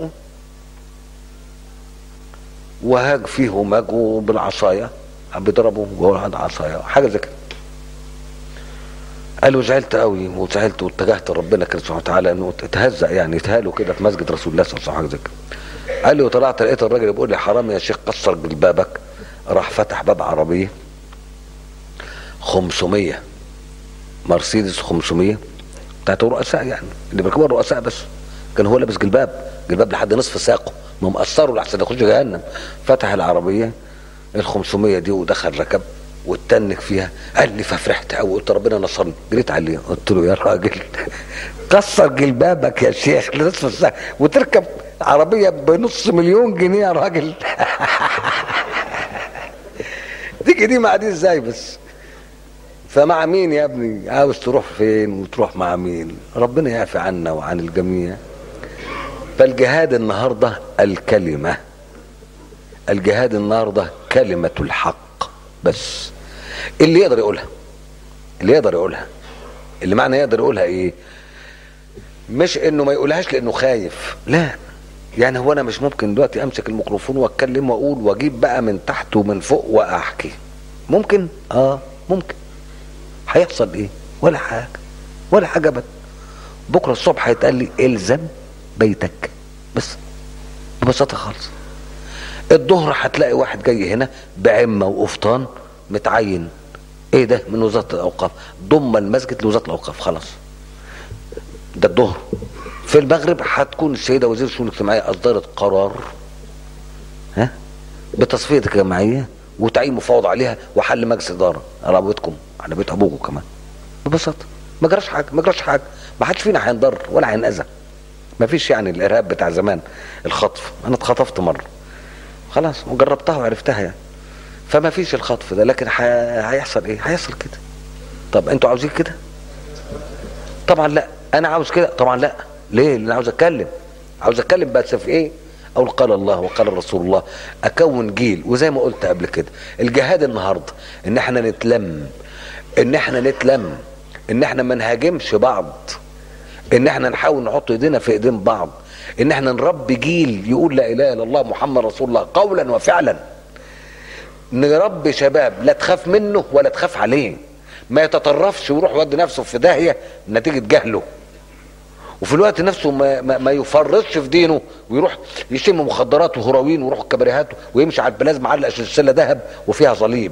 وهاج فيه ماجوا بالعصايه عم بيضربوا جوه عصايه حاجه زي كده قال له زعلت قوي وزعلت واتجهت لربنا كده سبحانه وتعالى انه اتهزأ يعني اتهاله كده في مسجد رسول الله صلى الله عليه وسلم قال لي وطلعت لقيت الراجل بيقول لي حرام يا شيخ كسر جلبابك راح فتح باب عربيه 500 مرسيدس 500 بتاعت الرؤساء يعني اللي بيركبوا الرؤساء بس كان هو لابس جلباب جلباب لحد نصف ساقه ما مقصره لحسن يخش جهنم فتح العربيه ال 500 دي ودخل ركب واتنك فيها قال لي ففرحت قوي قلت ربنا نصرني جريت عليه قلت له يا راجل كسر جلبابك يا شيخ لنصف الساعه وتركب عربيه بنص مليون جنيه يا راجل تيجي دي مع دي ازاي بس فمع مين يا ابني عاوز تروح فين وتروح مع مين ربنا يعفي عنا وعن الجميع فالجهاد النهارده الكلمه الجهاد النهارده كلمه الحق بس اللي يقدر يقولها اللي يقدر يقولها اللي معنى يقدر يقولها ايه مش انه ما يقولهاش لانه خايف لا يعني هو انا مش ممكن دلوقتي امسك الميكروفون واتكلم واقول واجيب بقى من تحت ومن فوق واحكي ممكن اه ممكن هيحصل ايه ولا حاجه ولا حاجه ابدا بكره الصبح هيتقال لي الزم بيتك بس ببساطه خالص الظهر هتلاقي واحد جاي هنا بعمه وقفطان متعين ايه ده من وزاره الاوقاف ضم المسجد لوزاره الاوقاف خلاص ده الظهر في المغرب هتكون السيده وزير الشؤون الاجتماعيه اصدرت قرار ها بتصفيه الجمعيه وتعيين مفاوض عليها وحل مجلس اداره على بيتكم على بيت ابوكم كمان ببساطه ما جراش حاجه ما جراش حاجه ما حدش فينا هينضر ولا هينأذى ما فيش يعني الارهاب بتاع زمان الخطف انا اتخطفت مره خلاص وجربتها وعرفتها يعني فما فيش الخطف ده لكن ح... هيحصل ايه هيحصل كده طب انتوا عاوزين كده طبعا لا انا عاوز كده طبعا لا ليه لان عاوز اتكلم عاوز اتكلم بس في ايه او قال الله وقال رسول الله اكون جيل وزي ما قلت قبل كده الجهاد النهارده ان احنا نتلم ان احنا نتلم ان احنا ما نهاجمش بعض ان احنا نحاول نحط ايدينا في ايدين بعض ان احنا نربي جيل يقول لا اله الا الله محمد رسول الله قولا وفعلا نربي شباب لا تخاف منه ولا تخاف عليه ما يتطرفش ويروح يودي نفسه في داهيه نتيجه جهله وفي الوقت نفسه ما, ما, ما يفرطش في دينه ويروح يشم مخدرات وهروين ويروح الكباريهات ويمشي على البلاز معلق سلسله ذهب وفيها صليب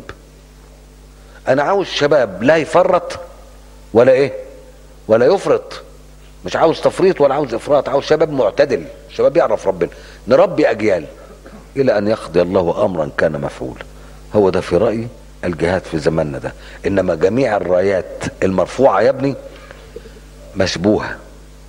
انا عاوز شباب لا يفرط ولا ايه ولا يفرط مش عاوز تفريط ولا عاوز افراط عاوز شباب معتدل شباب يعرف ربنا نربي اجيال الى ان يقضي الله امرا كان مفعولا هو ده في رايي الجهاد في زماننا ده انما جميع الرايات المرفوعه يا ابني مشبوهه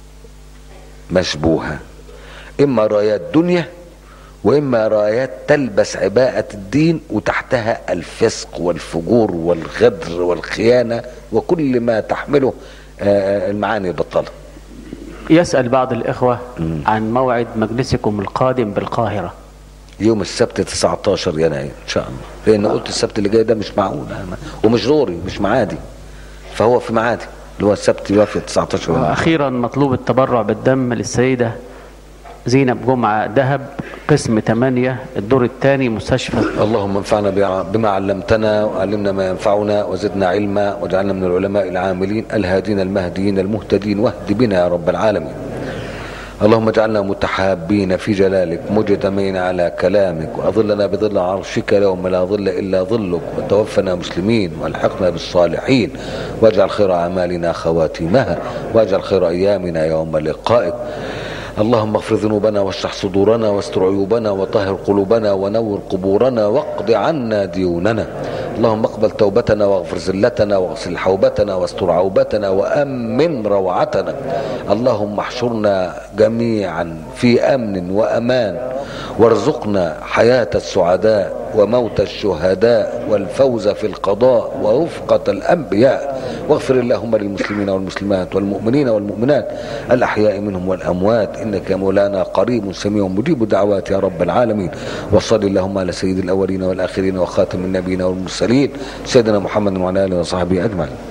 مشبوهه اما رايات دنيا واما رايات تلبس عباءه الدين وتحتها الفسق والفجور والغدر والخيانه وكل ما تحمله المعاني البطاله يسأل بعض الإخوة عن موعد مجلسكم القادم بالقاهرة يوم السبت 19 يناير ان شاء الله لان قلت السبت اللي جاي ده مش معقول ومش دوري مش معادي فهو في معادي اللي هو السبت يوافق 19 يناير وأخيرا مطلوب التبرع بالدم للسيدة زينب جمعة دهب قسم 8 الدور الثاني مستشفى اللهم انفعنا بما علمتنا وعلمنا ما ينفعنا وزدنا علما واجعلنا من العلماء العاملين الهادين المهديين المهتدين واهد بنا يا رب العالمين اللهم اجعلنا متحابين في جلالك مجتمعين على كلامك واظلنا بظل عرشك يوم لا ظل الا ظلك وتوفنا مسلمين والحقنا بالصالحين واجعل خير اعمالنا خواتيمها واجعل خير ايامنا يوم لقائك اللهم اغفر ذنوبنا واشرح صدورنا واستر عيوبنا وطهر قلوبنا ونور قبورنا واقض عنا ديوننا اللهم اقبل توبتنا واغفر زلتنا واغسل حوبتنا واستر عوبتنا وامن روعتنا اللهم احشرنا جميعا في امن وامان وارزقنا حياه السعداء وموت الشهداء والفوز في القضاء ورفقه الانبياء واغفر اللهم للمسلمين والمسلمات والمؤمنين والمؤمنات الاحياء منهم والاموات انك يا مولانا قريب سميع مجيب دعوات يا رب العالمين وصل اللهم على سيد الاولين والاخرين وخاتم النبيين والمرسلين سيدنا محمد وعلى اله وصحبه اجمعين